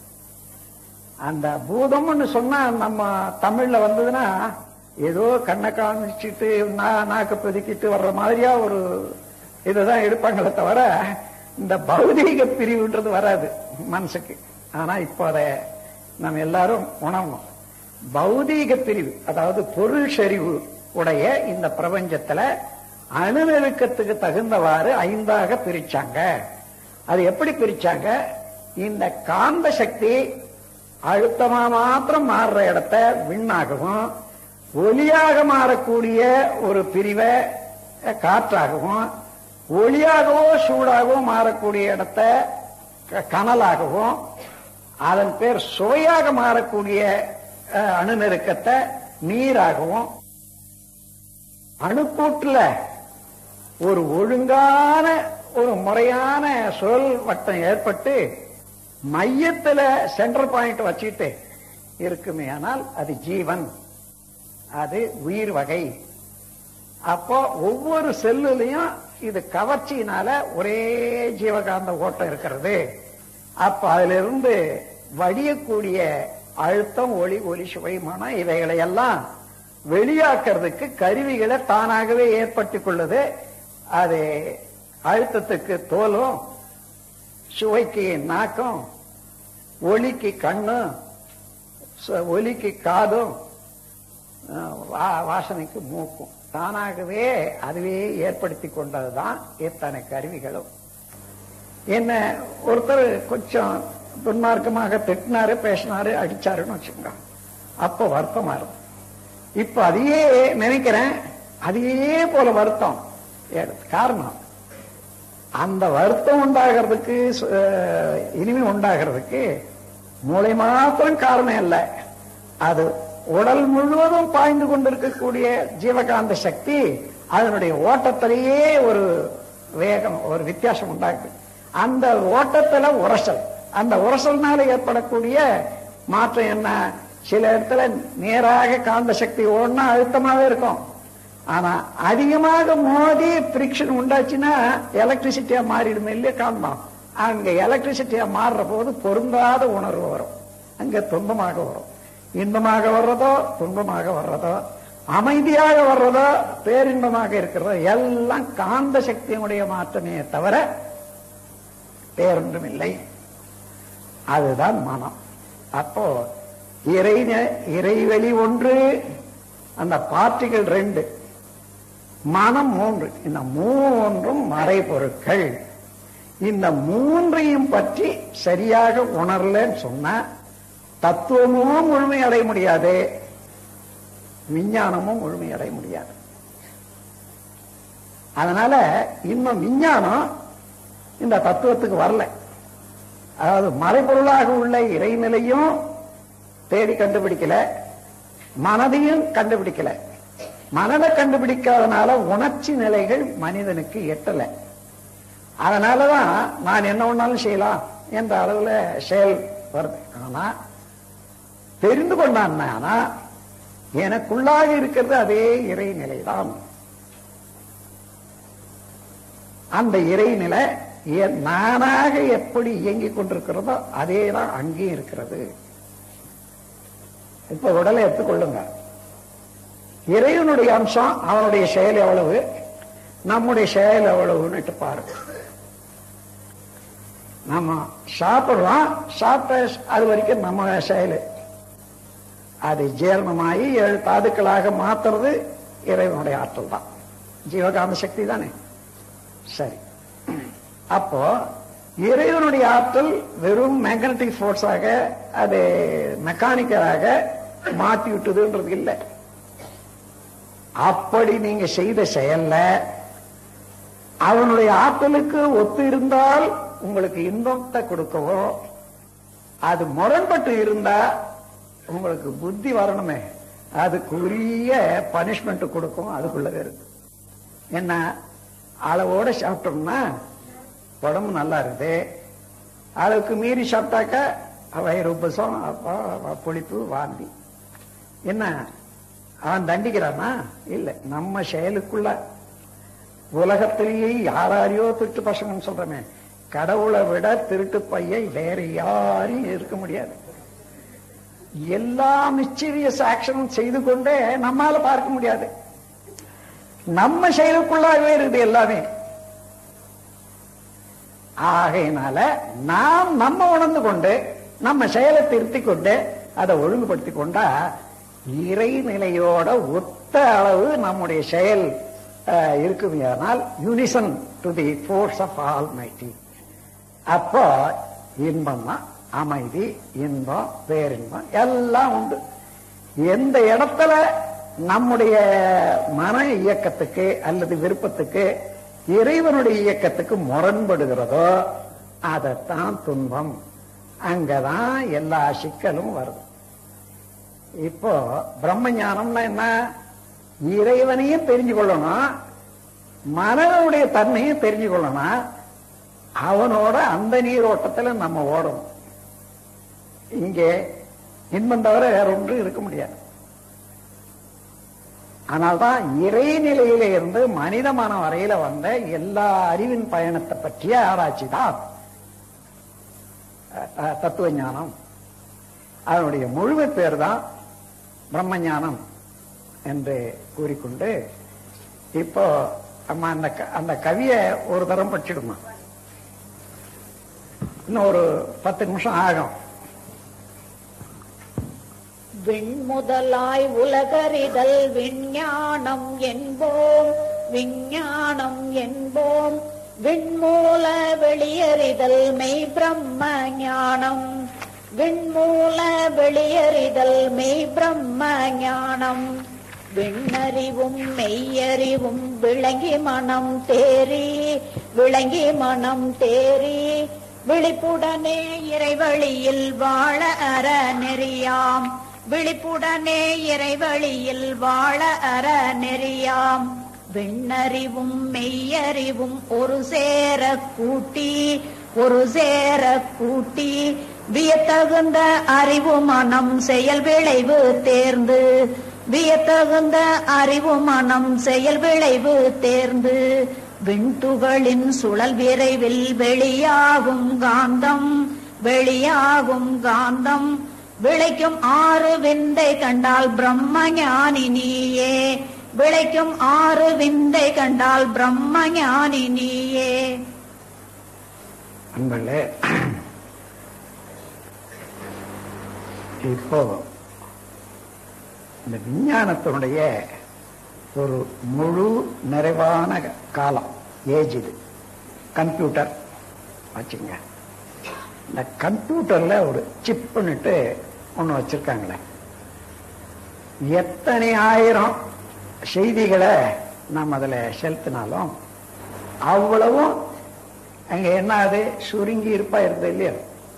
அந்த பூதம்னு சொன்னா நம்ம தமிழ்ல வந்ததுன்னா ஏதோ கண்ணை காமிச்சிட்டு நா- நாக்க பிதுக்கிட்டு வர்ற மாதிரியா ஒரு இதுதான் எடுப்பாங்களே தவிர இந்த பௌதீக பிரிவுன்றது வராது மனசுக்கு ஆனா இப்போ அதை நம்ம எல்லாரும் உணரணும் பௌதீக பிரிவு அதாவது பொருள் செறிவு உடைய இந்த பிரபஞ்சத்துல அணுநெருக்கத்துக்கு தகுந்தவாறு ஐந்தாக பிரிச்சாங்க அது எப்படி பிரிச்சாங்க இந்த காந்த சக்தி அழுத்தமா மாத்திரம் மாறுற இடத்த விண்ணாகவும் ஒலியாக மாறக்கூடிய ஒரு பிரிவை அஹ், காற்றாகவும் ஒளியாகவோ சூடாகவோ மாறக்கூடிய இடத்த க- கனலாகவும் அதன் பேர் சுவையாக மாறக்கூடிய அஹ், அணுநெருக்கத்தை நீராகவும் அணுக்கூட்டுல ஒரு ஒழுங்கான ஒரு முறையான சுழல் வட்டம் ஏற்பட்டு மையத்துல சென்டர் பாயிண்ட் வச்சுட்டு இருக்குமே ஆனால் அது ஜீவன் அது உயிர் வகை அப்போ ஒவ்வொரு செல்லுலயும் இது கவர்ச்சியினால ஒரே ஜீவகாந்த ஓட்டம் இருக்கிறது அப்ப அதுல இருந்து வடியக்கூடிய அழுத்தம் ஒளி ஒலி சுவை மனம் இவைகளை எல்லாம் வெளியாக்குறதுக்கு கருவிகளை தானாகவே ஏற்பட்டுக் கொள்ளுது அது அழுத்தத்துக்கு தோலும் சுவைக்கு நாக்கம் ஒலிக்கு கண்ணும் சு- ஒலிக்கு காதும் அஹ், வா- வாசனைக்கு மூக்கும் தானாகவே அதுவே ஏற்படுத்தி கொண்டதுதான் இத்தனை கருவிகளும் என்ன ஒருத்தர் கொஞ்சம் துன்மார்க்கமாக திட்டினாரு பேசினாரு அடிச்சாருன்னு வச்சுக்கோங்க அப்போ வருத்தமா இருக்கும் இப்ப அதையே நினைக்கிறேன் அதே போல வருத்தம் ஏ- காரணம் அந்த வருத்தம் உண்டாகிறதுக்கு அஹ், இனிமை உண்டாகிறதுக்கு மூளை மாத்திரம் காரணம் அல்ல அது உடல் முழுவதும் பாய்ந்து கொண்டிருக்கக்கூடிய ஜீவகாந்த சக்தி அதனுடைய ஓட்டத்திலேயே ஒரு வேகம் ஒரு வித்தியாசம் உண்டாகுது அந்த ஓட்டத்துல உரசல் அந்த உரசல்னால ஏற்படக்கூடிய மாற்றம் என்ன சில இடத்துல நேராக காந்த சக்தி ஓடனா அழுத்தமாவே இருக்கும் ஆனா அதிகமாக மோதி பிரிக்ஷன் உண்டாச்சுன்னா எலக்ட்ரிசிட்டியா மாறிடும் இல்லையா காரணம் அங்க எலக்ட்ரிசிட்டியா மாறுற போது பொருந்தாத உணர்வு வரும் அங்க துன்பமாக வரும் இன்பமாக வர்றதோ துன்பமாக வர்றதோ அமைதியாக வர்றதோ பேரின்பமாக இருக்கிறதோ எல்லாம் காந்த சக்தியினுடைய மாற்றமே தவிர பேரொன்றும் இல்லை அதுதான் மனம் அப்போ இறை இறைவெளி ஒன்று அந்த பார்ட்டிகள் ரெண்டு மனம் மூன்று இந்த மூன்றும் மறைபொருட்கள் இந்த மூன்றையும் பற்றி சரியாக உணரலன்னு சொன்னா தத்துவமும் முழுமையடைய முடியாது விஞ்ஞானமும் முழுமையடைய முடியாது அதனால இன்னும் விஞ்ஞானம் இந்த தத்துவத்துக்கு வரல அதாவது மறைபொருளாக உள்ள இறைநிலையும் தேடி கண்டுபிடிக்கல மனதையும் கண்டுபிடிக்கல மனதை கண்டுபிடிக்காதனால உணர்ச்சி நிலைகள் மனிதனுக்கு எட்டல அதனாலதான் நான் என்ன ஒண்ணாலும் செய்யலாம் என்ற அளவுல செயல் வருது ஆனா தெரிந்து கொண்டான் ஆனா எனக்குள்ளாக இருக்கிறது அதே இறைநிலைதான் அந்த இறைநிலை எ- நானாக எப்படி இயங்கிக் கொண்டிருக்கிறதோ அதே தான் அங்கேயும் இருக்கிறது இப்ப உடலை எடுத்துக்கொள்ளுங்க இறைவனுடைய அம்சம் அவனுடைய செயல் எவ்வளவு நம்முடைய செயல் எவ்வளவுன்னு பாருங்க நம்ம சாப்பிடுறோம் சாப்பிட்ட அது வரைக்கும் நம்ம செயல் அது ஜீரணமாகி ஏழு தாதுக்களாக மாத்துறது இறைவனுடைய ஆற்றல் தான் ஜீவகாந்த சக்தி தானே சரி அப்போ இறைவனுடைய ஆற்றல் வெறும் மேக்னட்டிக் ஃபோர்ஸாக அது மெக்கானிக்கலாக மாத்தி விட்டுதுன்றது இல்லை அப்படி நீங்க செய்த செயல்ல அவனுடைய ஆற்றலுக்கு ஒத்து இருந்தால் உங்களுக்கு இன்பத்தை கொடுக்கவோ அது முரண்பட்டு இருந்தா உங்களுக்கு புத்தி வரணுமே அதுக்கு உரிய பனிஷ்மெண்ட் கொடுக்கும் அதுக்குள்ளவே இருக்கு என்ன அளவோட சாப்பிட்டோம்னா உடம்பு நல்லா இருக்குது அளவுக்கு மீறி சாப்பிட்டாக்க வயிறு உபசம் அப்ப புளிப்பு வாந்தி என்ன அவன் தண்டிக்கிறானா இல்ல நம்ம செயலுக்குள்ள உலகத்திலேயே யாராரையோ திருட்டு பசங்கன்னு சொல்றமே கடவுளை விட திருட்டு பையன் வேற யாரும் இருக்க முடியாது எல்லா மிஸ்டீரியஸ் ஆக்ஷனும் செய்து கொண்டே நம்மால பார்க்க முடியாது நம்ம செயலுக்குள்ளாகவே இருக்குது எல்லாமே ஆகையினால நாம் நம்ம உணர்ந்து கொண்டு நம்ம செயலை திருத்திக் கொண்டு அதை ஒழுங்குபடுத்திக் கொண்டா இறைநிலையோட ஒத்த அளவு நம்முடைய செயல் அஹ், இருக்குமையானால் unison to the force of almighty அப்போ இன்பம் தான் அமைதி இன்பம் பேரின்பம் எல்லாம் உண்டு எந்த இடத்துல நம்முடைய மன இயக்கத்துக்கு அல்லது விருப்பத்துக்கு இறைவனுடைய இயக்கத்துக்கு முரண்படுகிறதோ அதைத்தான் துன்பம் அங்கதான் எல்லா சிக்கலும் வருது இப்போ பிரம்ம ஞானம்னா என்ன இறைவனையும் தெரிஞ்சு கொள்ளணும் மனதனுடைய தன்மையும் தெரிஞ்சு கொள்ளணும் அவனோட அந்த நீரோட்டத்துல நம்ம ஓடணும் இங்கே இன்பம் தவிர வேற ஒன்றும் இருக்க முடியாது ஆனால்தான் இறைநிலையில இருந்து மனித மனம் வரையில வந்த எல்லா அறிவின் பயணத்தை பற்றிய ஆராய்ச்சி தான் அஹ், தத்துவ ஞானம் அதனுடைய முழுமை பேர் தான் பிரம்ம ஞானம் என்று கூறிக்கொண்டு இப்போ அம்மா அந்த க- அந்த கவியை ஒரு தரம் படிச்சிடுமா இன்னும் ஒரு பத்து நிமிஷம் ஆகும் விண்முதலாய் உலகறிதல் விஞ்ஞானம் என்போம் விஞ்ஞானம் என்போம் விண்மூல வெளியறிதல் மெய் பிரம்ம ஞானம் விண்மூல வெளியறிதல் மெய் பிரம்ம ஞானம் விண்ணறிவும் மெய்யறிவும் விளங்கி மனம் தேறி விளங்கி மனம் தேறி விழிப்புடனே இறைவழியில் வாழ அற நெறியாம் விழிப்புடனே இறைவழியில் வாழ அற நெறியாம் விண்ணறிவும் மெய்யறிவும் ஒரு சேர கூட்டி ஒரு சேர கூட்டி வியத்தகுந்த அறிவு மனம் செயல் விளைவு தேர்ந்து வியத்தகுந்த அறிவு மனம் செயல் விளைவு தேர்ந்து விண்துகளின் சுழல் விரைவில் வெளியாகும் காந்தம் வெளியாகும் காந்தம் விளைக்கும் ஆறு விந்தை கண்டால் பிரம்ம ஞானி நீயே விளைக்கும் ஆறு விந்தை கண்டால் பிரம்ம ஞானி நீயே அன்பர்களே இப்போ இந்த விஞ்ஞானத்தினுடைய ஒரு முழு நிறைவான காலம் ஏஜ் இது கம்ப்யூட்டர் வச்சுங்க இந்த கம்ப்யூட்டர்ல ஒரு சிப்புன்னுட்டு ஒன்று வச்சிருக்காங்களே எத்தனை ஆயிரம் செய்திகளை நம்ம அதில் செலுத்தினாலும் அவ்வளவும் அங்க என்ன அது சுருங்கி இருப்பா இருந்தது இல்லையா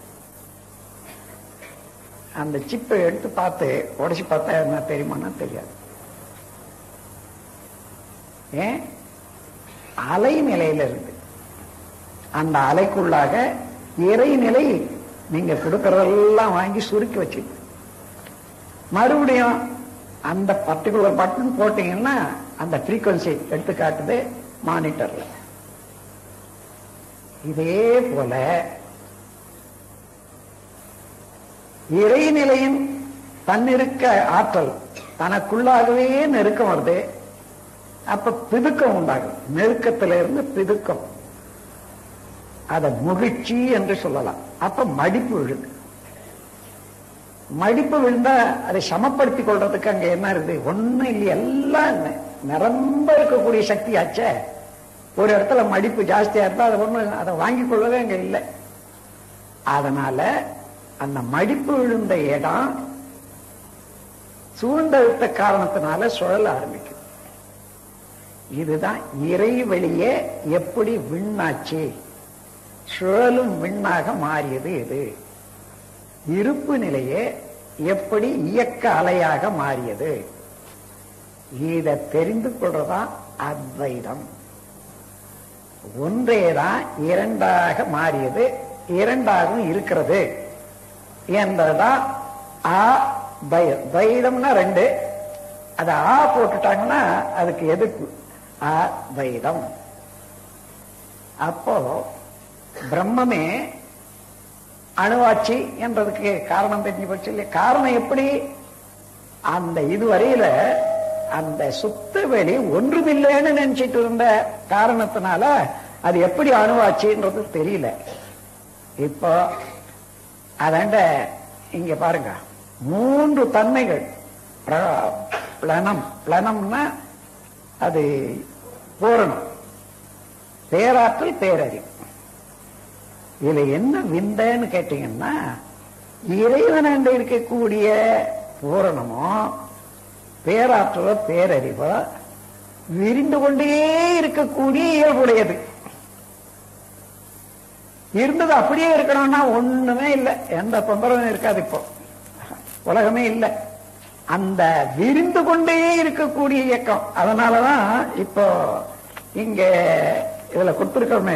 அந்த சிப்பை எடுத்து பார்த்து உடைச்சு பார்த்தா என்ன தெரியுமான்னா தெரியாது ஏன் அலை நிலையில இருக்கு அந்த அலைக்குள்ளாக இறைநிலை நீங்க கொடுக்கறதெல்லாம் வாங்கி சுருக்கி வச்சு மறுபடியும் அந்த பர்டிகுலர் பட்டன் போட்டீங்கன்னா அந்த ஃப்ரீக்வன்சி எடுத்து காட்டுது மானிட்டர்ல இதே போல இறைநிலையின் தன்னிருக்க ஆற்றல் தனக்குள்ளாகவே நெருக்கம் வருது அப்ப பிதுக்கம் உண்டாகும் நெருக்கத்திலிருந்து பிதுக்கம் அத முகிழ்ச்சி என்று சொல்லலாம் அப்ப மடிப்பு விழுது மடிப்பு விழுந்தா அதை சமப்படுத்திக் கொள்றதுக்கு அங்க என்ன இருக்குது ஒண்ணும் இல்லை எல்லாம் நிரம்ப இருக்கக்கூடிய சக்தி ஆச்சே ஒரு இடத்துல மடிப்பு ஜாஸ்தியா இருந்தா அதை ஒண்ணு அதை வாங்கிக் கொள்ளவே அங்க இல்லை அதனால அந்த மடிப்பு விழுந்த இடம் சூழ்ந்தழுத்த காரணத்தினால சுழல ஆரம்பிக்கும் இதுதான் இறைவெளியே எப்படி விண்ணாச்சு சுழலும் விண்ணாக மாறியது இது இருப்பு நிலையே எப்படி இயக்க அலையாக மாறியது இதை தெரிந்து கொள்றதா அத்வைதம் ஒன்றேதான் இரண்டாக மாறியது இரண்டாகவும் இருக்கிறது என்பதுதான் ஆ பயம் துவைதம்னா ரெண்டு அதை ஆ போட்டுட்டாங்கன்னா அதுக்கு எதிர்ப்பு ஆ துவைதம் அப்போ பிரம்மமே அணுவாட்சி என்றதுக்கு காரணம் தெரிஞ்சு போச்சு இல்லையா காரணம் எப்படி அந்த இதுவரையில அந்த சுத்த வெளி ஒன்றுமில்லைன்னு நினைச்சிட்டு இருந்த காரணத்தினால அது எப்படி அணுவாச்சுன்றது தெரியல இப்போ அதாண்ட இங்க பாருங்க மூன்று தன்மைகள் பிர- பிளனம் பிளனம்னா அது பூரணம் பேராற்றல் பேரறிவு இதுல என்ன விந்தைன்னு கேட்டீங்கன்னா இறைவன் இருக்கக்கூடிய பூரணமோ பேராற்றலோ பேரறிவோ விரிந்து கொண்டே இருக்கக்கூடிய இயல்புடையது இருந்தது அப்படியே இருக்கணும்னா ஒண்ணுமே இல்லை எந்த தொந்தரவும் இருக்காது இப்போ உலகமே இல்லை அந்த விரிந்து கொண்டே இருக்கக்கூடிய இயக்கம் அதனாலதான் இப்போ இங்க இதுல கொடுத்திருக்கோமே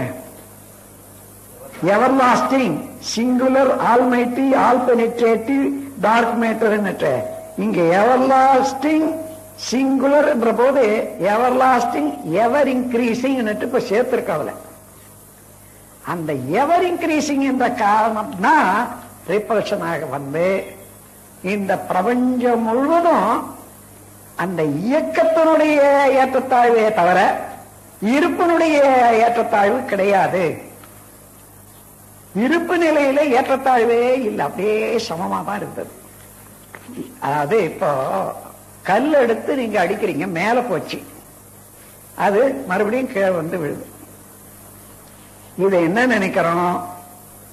everlasting singular almighty all penetrative dark matter இங்க எவர் லாஸ்டிங் சிங்குலர் என்ற போது எவர் லாஸ்டிங் எவர் இன்க்ரீசிங் இப்ப சேர்த்திருக்காவல அந்த எவர் இன்க்ரீசிங் என்ற காரணம்னா ரிப்பல்ஷனாக வந்து இந்த பிரபஞ்சம் முழுவதும் அந்த இயக்கத்தினுடைய ஏற்றத்தாழ்வே தவிர இருப்பினுடைய ஏற்றத்தாழ்வு கிடையாது இருப்பு நிலையில ஏற்றத்தாழ்வே இல்லை அப்படியே சமமா தான் இருந்தது அதாவது இப்போ கல் எடுத்து நீங்க அடிக்கிறீங்க மேல போச்சு அது மறுபடியும் கீழே வந்து விழுது இதை என்ன நினைக்கிறோம்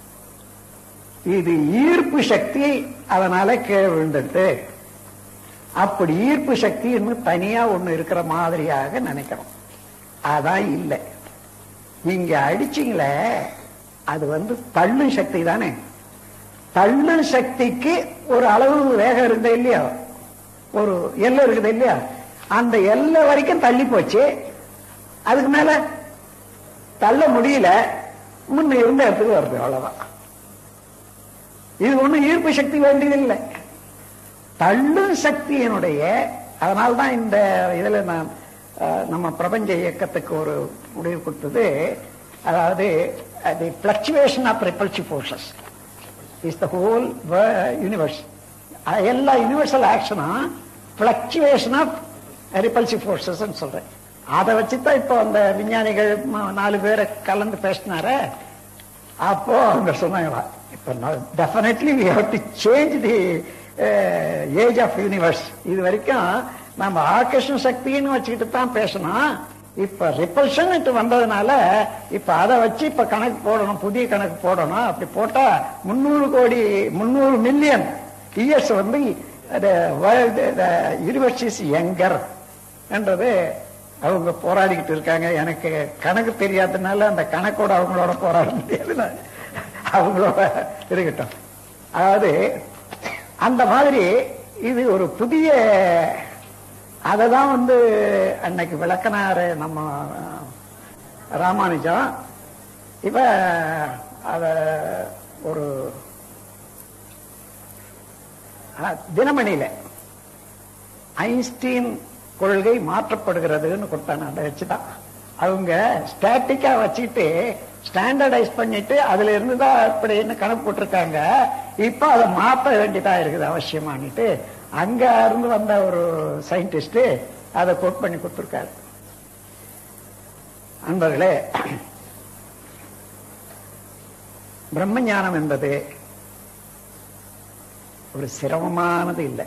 இது ஈர்ப்பு சக்தி அதனால கீழே விழுந்துட்டு அப்படி ஈர்ப்பு சக்தி இன்னும் தனியா ஒண்ணு இருக்கிற மாதிரியாக நினைக்கிறோம் அதான் இல்லை நீங்க அடிச்சீங்களே அது வந்து தள்ளும் சக்தி தானே தள்ளும் சக்திக்கு ஒரு அளவு வேகம் இருந்த இல்லையா ஒரு எல்லை இருக்குது இல்லையா அந்த எல்லை வரைக்கும் தள்ளி போச்சு அதுக்கு மேல தள்ள முடியல முன்ன இருந்த இடத்துக்கு வருது அவ்வளவுதான் இது ஒண்ணும் ஈர்ப்பு சக்தி வேண்டியதில்லை தள்ளும் சக்தியினுடைய அதனால்தான் இந்த இதுல நான் அஹ், நம்ம பிரபஞ்ச இயக்கத்துக்கு ஒரு முடிவு கொடுத்தது அதாவது the fluctuation of repulsive forces is the whole universe எல்லா யூனிவர்சல் ஆக்ஷனும் பிளக்சுவேஷன் ஆஃப் ரிப்பல்சிவ் ஃபோர்ஸஸ் சொல்றேன் அதை வச்சு தான் இப்போ அந்த விஞ்ஞானிகள் ம- நாலு பேரை கலந்து பேசினாரே அப்போ அவங்க சொன்னாங்களா இப்போ definitely we have to change the age of universe இது வரைக்கும் நம்ம ஆகர்ஷண சக்தின்னு வச்சுக்கிட்டு தான் பேசணும் இப்ப ரிப்பல்ஷன் வந்ததுனால இப்ப அதை வச்சு இப்ப கணக்கு போடணும் புதிய கணக்கு போடணும் அப்படி போட்டா முன்னூறு கோடி முன்னூறு மில்லியன் இயர்ஸ் வந்து யூனிவர்ஸ் இஸ் யங்கர் என்றது அவங்க போராடிக்கிட்டு இருக்காங்க எனக்கு கணக்கு தெரியாததுனால அந்த கணக்கோட அவங்களோட போராட முடியாது நான் அவங்களோட இருக்கட்டும் அதாவது அந்த மாதிரி இது ஒரு புதிய அதை தான் வந்து அன்னைக்கு விளக்கினாரு நம்ம ராமானுஜம் இப்ப அத ஒரு அஹ், தினமணியில ஐன்ஸ்டீன் கொள்கை மாற்றப்படுகிறதுன்னு கொடுத்தாங்க அதை வச்சுதான் அவங்க ஸ்டாட்டிக்கா வச்சுட்டு ஸ்டாண்டர்டைஸ் பண்ணிட்டு அதுல இருந்து தான் இப்படின்னு கணக்கு போட்டிருக்காங்க இப்ப அதை மாற்ற வேண்டியதா இருக்குது அவசியமானிட்டு அங்க இருந்து வந்த ஒரு சயின்டிஸ்ட் அதை கோட் பண்ணி கொடுத்திருக்காரு அன்பர்களே பிரம்மஞானம் என்பது ஒரு சிரமமானது இல்லை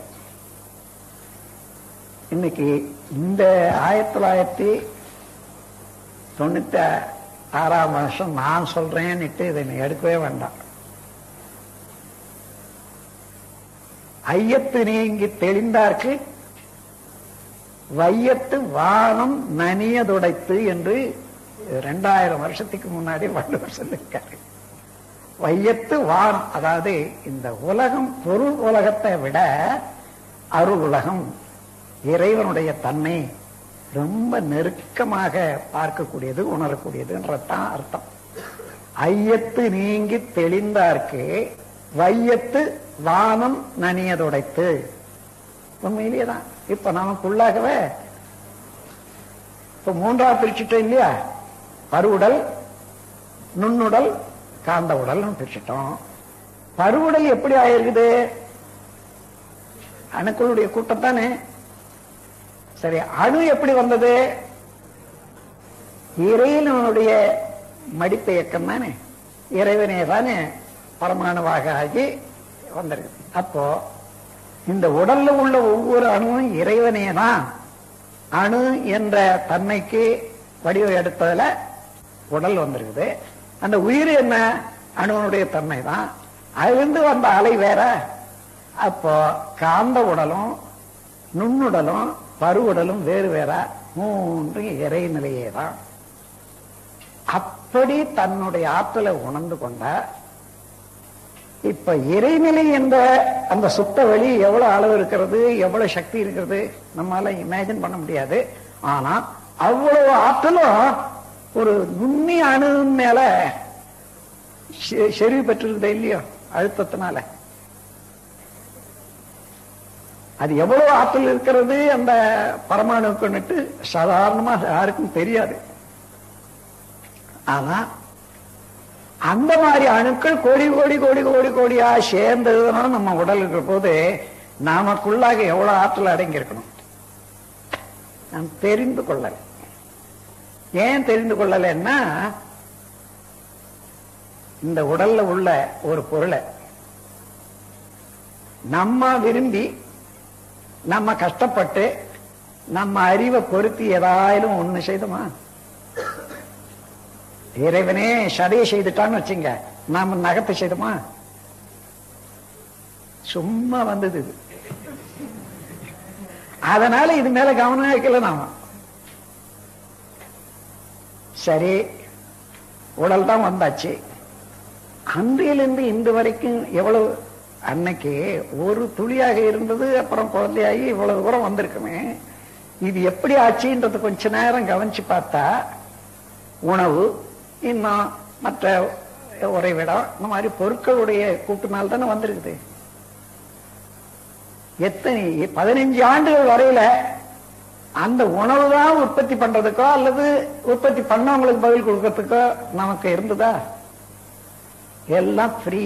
இன்னைக்கு இந்த ஆயிரத்தி தொள்ளாயிரத்தி தொண்ணூத்தி ஆறாம் வருஷம் நான் சொல்றேன்னுட்டு இதை நீ எடுக்கவே வேண்டாம் ஐயத்து நீங்கி தெளிந்தார்க்கு வையத்து வானம் நனியதுடைத்து என்று ரெண்டாயிரம் வருஷத்துக்கு முன்னாடி வள்ளுவர் சொல்லியிருக்காரு வையத்து வானம் அதாவது இந்த உலகம் பொருள் உலகத்தை விட அருள் உலகம் இறைவனுடைய தன்மை ரொம்ப நெருக்கமாக பார்க்கக்கூடியது உணரக்கூடியதுன்றதான் அர்த்தம் ஐயத்து நீங்கி தெளிந்தார்க்கு வையத்து வானம் நனியதுடைத்து உண்மையிலேயே தான் இப்ப நமக்குள்ளாகவே இப்ப மூன்றாவது பிரிச்சுட்டோம் இல்லையா பருவுடல் நுண்ணுடல் காந்த உடல்னு பிரிச்சுட்டோம் பருவுடல் எப்படி ஆயிருக்குது அணுக்களுடைய கூட்டம் தானே சரி அணு எப்படி வந்தது இறைவனுடைய மடிப்பு இயக்கம் தானே இறைவனே தானே பரமாணுவாக ஆகி வந்திருக்கு அப்போ இந்த உடல்ல உள்ள ஒவ்வொரு அணுவும் இறைவனே தான் அணு என்ற தன்மைக்கு வடிவம் எடுத்ததுல உடல் வந்திருக்குது அந்த உயிர் என்ன அணுவனுடைய தன்மை தான் அதிலிருந்து வந்த அலை வேற அப்போ காந்த உடலும் நுண்ணுடலும் பருவுடலும் வேறு வேற மூன்று இறைநிலையே தான் அப்படி தன்னுடைய ஆற்றலை உணர்ந்து கொண்ட இப்ப இறைநிலை என்ற அந்த சுத்த வெளி எவ்வளவு அளவு இருக்கிறது எவ்வளவு சக்தி இருக்கிறது நம்மளால இமேஜின் பண்ண முடியாது ஆனா அவ்வளவு ஆற்றலும் ஒரு நுண்ணி அணு மேல செ- செறிவு பெற்றிருந்தது இல்லையோ அழுத்தத்தினால அது எவ்வளவு ஆற்றல் இருக்கிறது அந்த பரமாணுக்குன்னுட்டு சாதாரணமா யாருக்கும் தெரியாது ஆனா அந்த மாதிரி அணுக்கள் கோடி கோடி கோடி கோடி கோடியா சேர்ந்ததுனால நம்ம உடல் இருக்கிற போது நமக்குள்ளாக எவ்வளவு ஆற்றல் அடங்கி இருக்கணும் நாம் தெரிந்து கொள்ளல ஏன் தெரிந்து கொள்ளலைன்னா இந்த உடல்ல உள்ள ஒரு பொருளை நம்ம விரும்பி நம்ம கஷ்டப்பட்டு நம்ம அறிவை பொருத்தி ஏதாயிலும் ஒண்ணு செய்தோமா இறைவனே சதையை செய்துட்டான்னு வச்சுங்க நாம நகத்தை செய்தோமா சும்மா வந்தது இது அதனால இது மேல கவனம் வைக்கல நாம சரி உடல் தான் வந்தாச்சு அன்றையிலிருந்து இன்று வரைக்கும் எவ்வளவு அன்னைக்கு ஒரு துளியாக இருந்தது அப்புறம் குழந்தையாகி இவ்வளவு தூரம் வந்திருக்குமே இது எப்படி ஆச்சுன்றது கொஞ்ச நேரம் கவனிச்சு பார்த்தா உணவு இன்னும் மற்ற உறைவிடம் இந்த மாதிரி பொருட்களுடைய கூட்டுனால் தானே வந்திருக்குது எத்தனை பதினஞ்சு ஆண்டுகள் வரையில அந்த உணவு தான் உற்பத்தி பண்றதுக்கோ அல்லது உற்பத்தி பண்ணவங்களுக்கு பதில் கொடுக்கறதுக்கோ நமக்கு இருந்ததா எல்லாம் ஃப்ரீ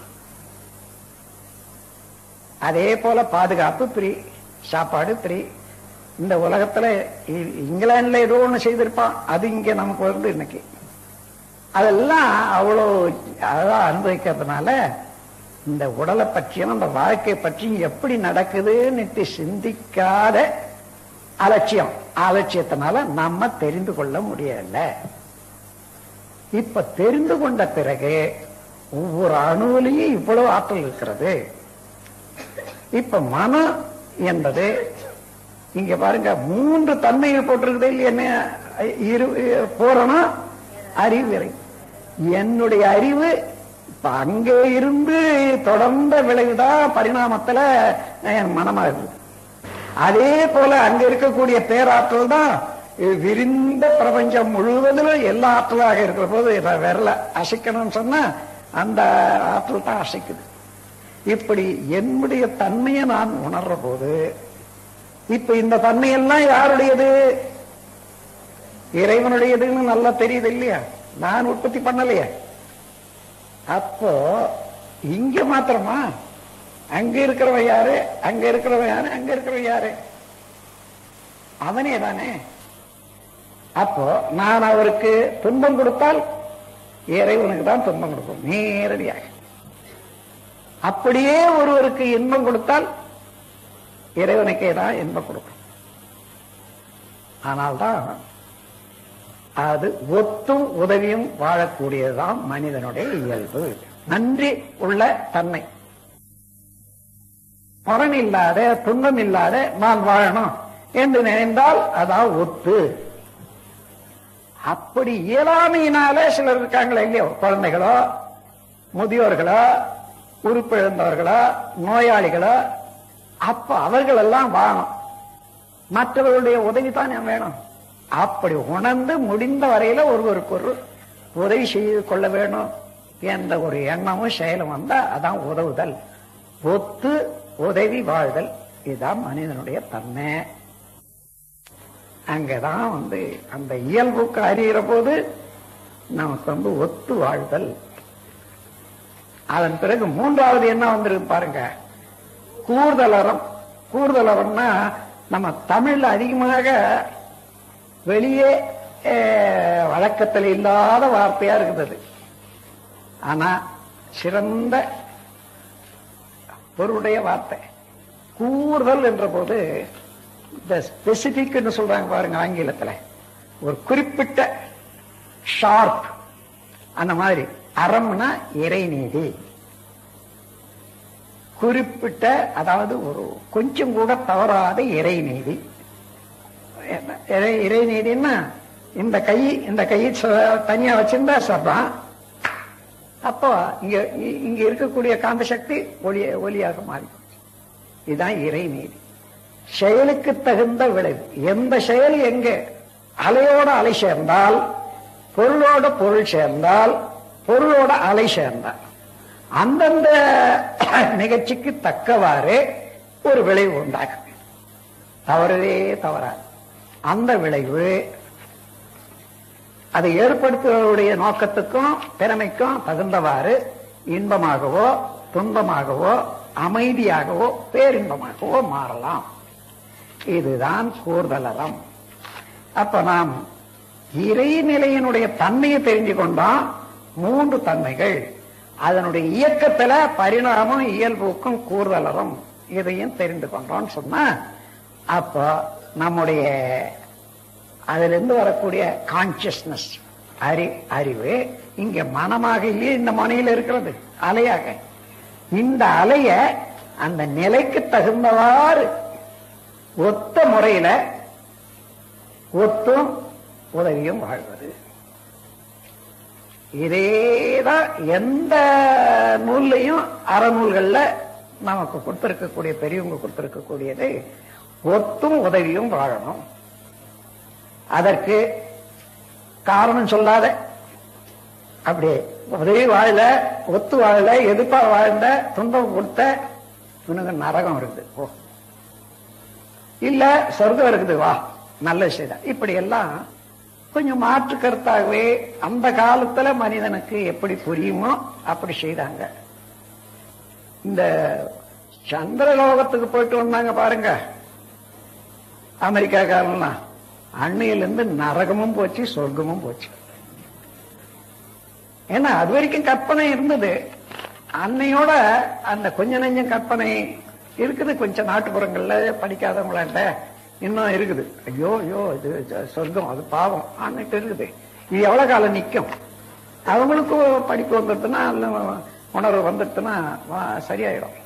அதே போல பாதுகாப்பு ஃப்ரீ சாப்பாடு ஃப்ரீ இந்த உலகத்துல இ- இங்கிலாந்துல ஏதோ ஒண்ணு செய்திருப்பான் அது இங்க நமக்கு வருது இன்னைக்கு அதெல்லாம் அவ்வளோ அதான் அனுபவிக்கிறதுனால இந்த உடலை பற்றியும் அந்த வாழ்க்கை பற்றியும் எப்படி நடக்குதுன்னு சிந்திக்காத அலட்சியம் அலட்சியத்தினால நம்ம தெரிந்து கொள்ள முடியல இப்ப தெரிந்து கொண்ட பிறகு ஒவ்வொரு அணுவிலையும் இவ்வளவு ஆற்றல் இருக்கிறது இப்ப மனம் என்பது இங்க பாருங்க மூன்று தன்மைகள் போட்டிருக்குது இல்லையா என்ன இரு பூரணம் அறிவுரை என்னுடைய அறிவு இப்ப அங்கே இருந்து தொடர்ந்த விளைவுதான் பரிணாமத்துல என் மனமா இருக்கு அதே போல அங்க இருக்கக்கூடிய பேராற்றல் தான் விரிந்த பிரபஞ்சம் முழுவதிலும் எல்லா ஆற்றலாக இருக்கிற போது இதை விரல அசைக்கணும்னு சொன்னா அந்த ஆற்றல் தான் அசைக்குது இப்படி என்னுடைய தன்மையை நான் உணர்ற போது இப்ப இந்த தன்மையெல்லாம் யாருடையது இறைவனுடையதுன்னு நல்லா தெரியுது இல்லையா நான் உற்பத்தி பண்ணலையே அப்போ இங்க மாத்திரமா அங்க இருக்கிறவன் யாரு அங்க இருக்கிறவன் யாரு அங்க இருக்கிறவன் யாரு அவனே தானே அப்போ நான் அவருக்கு துன்பம் கொடுத்தால் இறைவனுக்கு தான் துன்பம் கொடுக்கும் நேரடியாக அப்படியே ஒருவருக்கு இன்பம் கொடுத்தால் இறைவனுக்கே தான் இன்பம் கொடுக்கும் ஆனால்தான் அது ஒத்தும் உதவியும் வாழக்கூடியதுதான் மனிதனுடைய இயல்பு நன்றி உள்ள தன்மை பலன் இல்லாத துன்பம் இல்லாத நான் வாழணும் என்று நினைந்தால் அதான் ஒத்து அப்படி இயலாமையினால சிலர் இருக்காங்களே இல்லையோ குழந்தைகளோ முதியோர்களோ உறுப்பிழந்தவர்களோ நோயாளிகளோ அப்ப அவர்கள் எல்லாம் வாழணும் மற்றவர்களுடைய உதவி தான் வேணும் அப்படி உணர்ந்து முடிந்த வரையில ஒருவருக்கு ஒரு உதவி செய்து கொள்ள வேணும் என்ற ஒரு எண்ணமும் செயலும் வந்தா அதான் உதவுதல் ஒத்து உதவி வாழ்தல் இதுதான் மனிதனுடைய தன்மை அங்கதான் வந்து அந்த இயல்புக்கு அறிகிற போது நமக்கு வந்து ஒத்து வாழ்தல் அதன் பிறகு மூன்றாவது என்ன வந்திருக்கு பாருங்க கூர்தலறம் கூர்தலரம்னா நம்ம தமிழ்ல அதிகமாக வெளியே அஹ், வழக்கத்தில் இல்லாத வார்த்தையா இருக்குது ஆனா சிறந்த பொருளுடைய வார்த்தை கூறுதல் என்ற போது இந்த ஸ்பெசிபிக்னு சொல்றாங்க பாருங்க ஆங்கிலத்துல ஒரு குறிப்பிட்ட ஷார்ப் அந்த மாதிரி அறம்னா இறைநீதி குறிப்பிட்ட அதாவது ஒரு கொஞ்சம் கூட தவறாத இறைநீதி என்ன- இறை- இறைநீதின்னா இந்த கை இந்த கை ச- தனியா வச்சிருந்தா சர்றான் அப்போ இங்க இ- இங்க இருக்கக்கூடிய காந்த சக்தி ஒளி ஒலியாக மாறி இதுதான் இறைநீதி செயலுக்கு தகுந்த விளைவு எந்த செயல் எங்க அலையோட அலை சேர்ந்தால் பொருளோட பொருள் சேர்ந்தால் பொருளோட அலை சேர்ந்தால் அந்தந்த நிகழ்ச்சிக்கு தக்கவாறு ஒரு விளைவு உண்டாகும் தவறவே தவறாது அந்த விளைவு அதை ஏற்படுத்துவதனுடைய நோக்கத்துக்கும் திறமைக்கும் தகுந்தவாறு இன்பமாகவோ துன்பமாகவோ அமைதியாகவோ பேரின்பமாகவோ மாறலாம் இதுதான் கூர்தலரம் அப்ப நாம் இறைநிலையினுடைய தன்மையை தெரிஞ்சு கொண்டோம் மூன்று தன்மைகள் அதனுடைய இயக்கத்துல பரிணாமம் இயல்புக்கும் கூர்தலரும் இதையும் தெரிந்து கொண்டோம்னு சொன்னா அப்போ நம்முடைய அதிலிருந்து வரக்கூடிய கான்சியஸ்னஸ் அறி அறிவு இங்க மனமாக இல்லையே இந்த மனையில இருக்கிறது அலையாக இந்த அலைய அந்த நிலைக்கு தகுந்தவாறு ஒத்த முறையில ஒத்தும் உதவியும் வாழ்வது இதேதான் எந்த நூல்லையும் அறநூல்கள்ல நமக்கு கொடுத்திருக்கக்கூடிய பெரியவங்க கொடுத்திருக்கக்கூடியது ஒத்தும் உதவியும் வாழணும் அதற்கு காரணம் சொல்லாத அப்படியே உதவி வாழல ஒத்து வாழல எதிர்ப்பா வாழ்ந்த துன்பம் கொடுத்த இவனுக்கு நரகம் இருக்குது ஓ இல்ல சொர்க்கம் இருக்குது வா நல்ல விஷயம் இப்படி எல்லாம் கொஞ்சம் மாற்று கருத்தாகவே அந்த காலத்துல மனிதனுக்கு எப்படி புரியுமோ அப்படி செய்தாங்க இந்த சந்திரலோகத்துக்கு போயிட்டு வந்தாங்க பாருங்க அமெரிக்காக்காரன்லாம் அன்னையிலிருந்து நரகமும் போச்சு சொர்க்கமும் போச்சு ஏன்னா அது வரைக்கும் கற்பனை இருந்தது அன்னையோட அந்த கொஞ்ச நெஞ்சம் கற்பனை இருக்குது கொஞ்சம் நாட்டுப்புறங்கள்ல படிக்காதவங்களாண்ட இன்னும் இருக்குது ஐயோ ஐயோ இது சொர்க்கம் அது பாவம் அன்னைட்டு இருக்குது இது எவ்வளவு காலம் நிக்கும் அவங்களுக்கும் படிப்பு வந்துடுதுன்னா இல்ல உணர்வு வந்துடுதுன்னா வா- சரியாயிடும்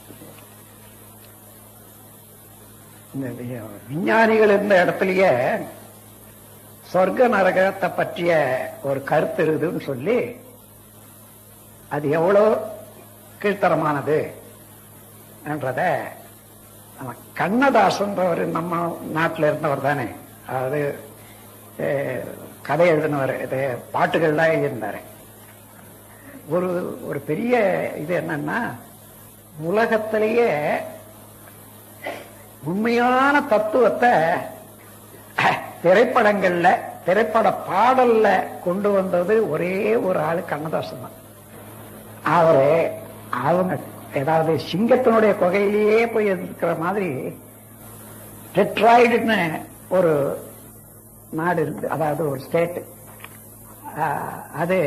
இந்த வி- விஞ்ஞானிகள் இருந்த இடத்துலயே சொர்க்க நரகத்தை பற்றிய ஒரு கருத்து இருக்குதுன்னு சொல்லி அது எவ்வளவு கீழ்த்தரமானது என்றத நம்ம கண்ணதாசன்றவர் நம்ம நாட்டில் இருந்தவர் தானே அதாவது அஹ், கதை எழுதினவர் இது பாட்டுகள்லாம் எழுதியிருந்தாரு ஒரு ஒரு பெரிய இது என்னன்னா உலகத்திலேயே உண்மையான தத்துவத்தை அஹ், திரைப்படங்கள்ல திரைப்பட பாடல்ல கொண்டு வந்தது ஒரே ஒரு ஆளு கண்ணதாசன் தான் அவரு அவங்க ஏதாவது சிங்கத்தினுடைய கொகையிலேயே போய் இருக்கிற மாதிரி டெட்ராய்டுன்னு ஒரு நாடு இருக்கு அதாவது ஒரு ஸ்டேட் அது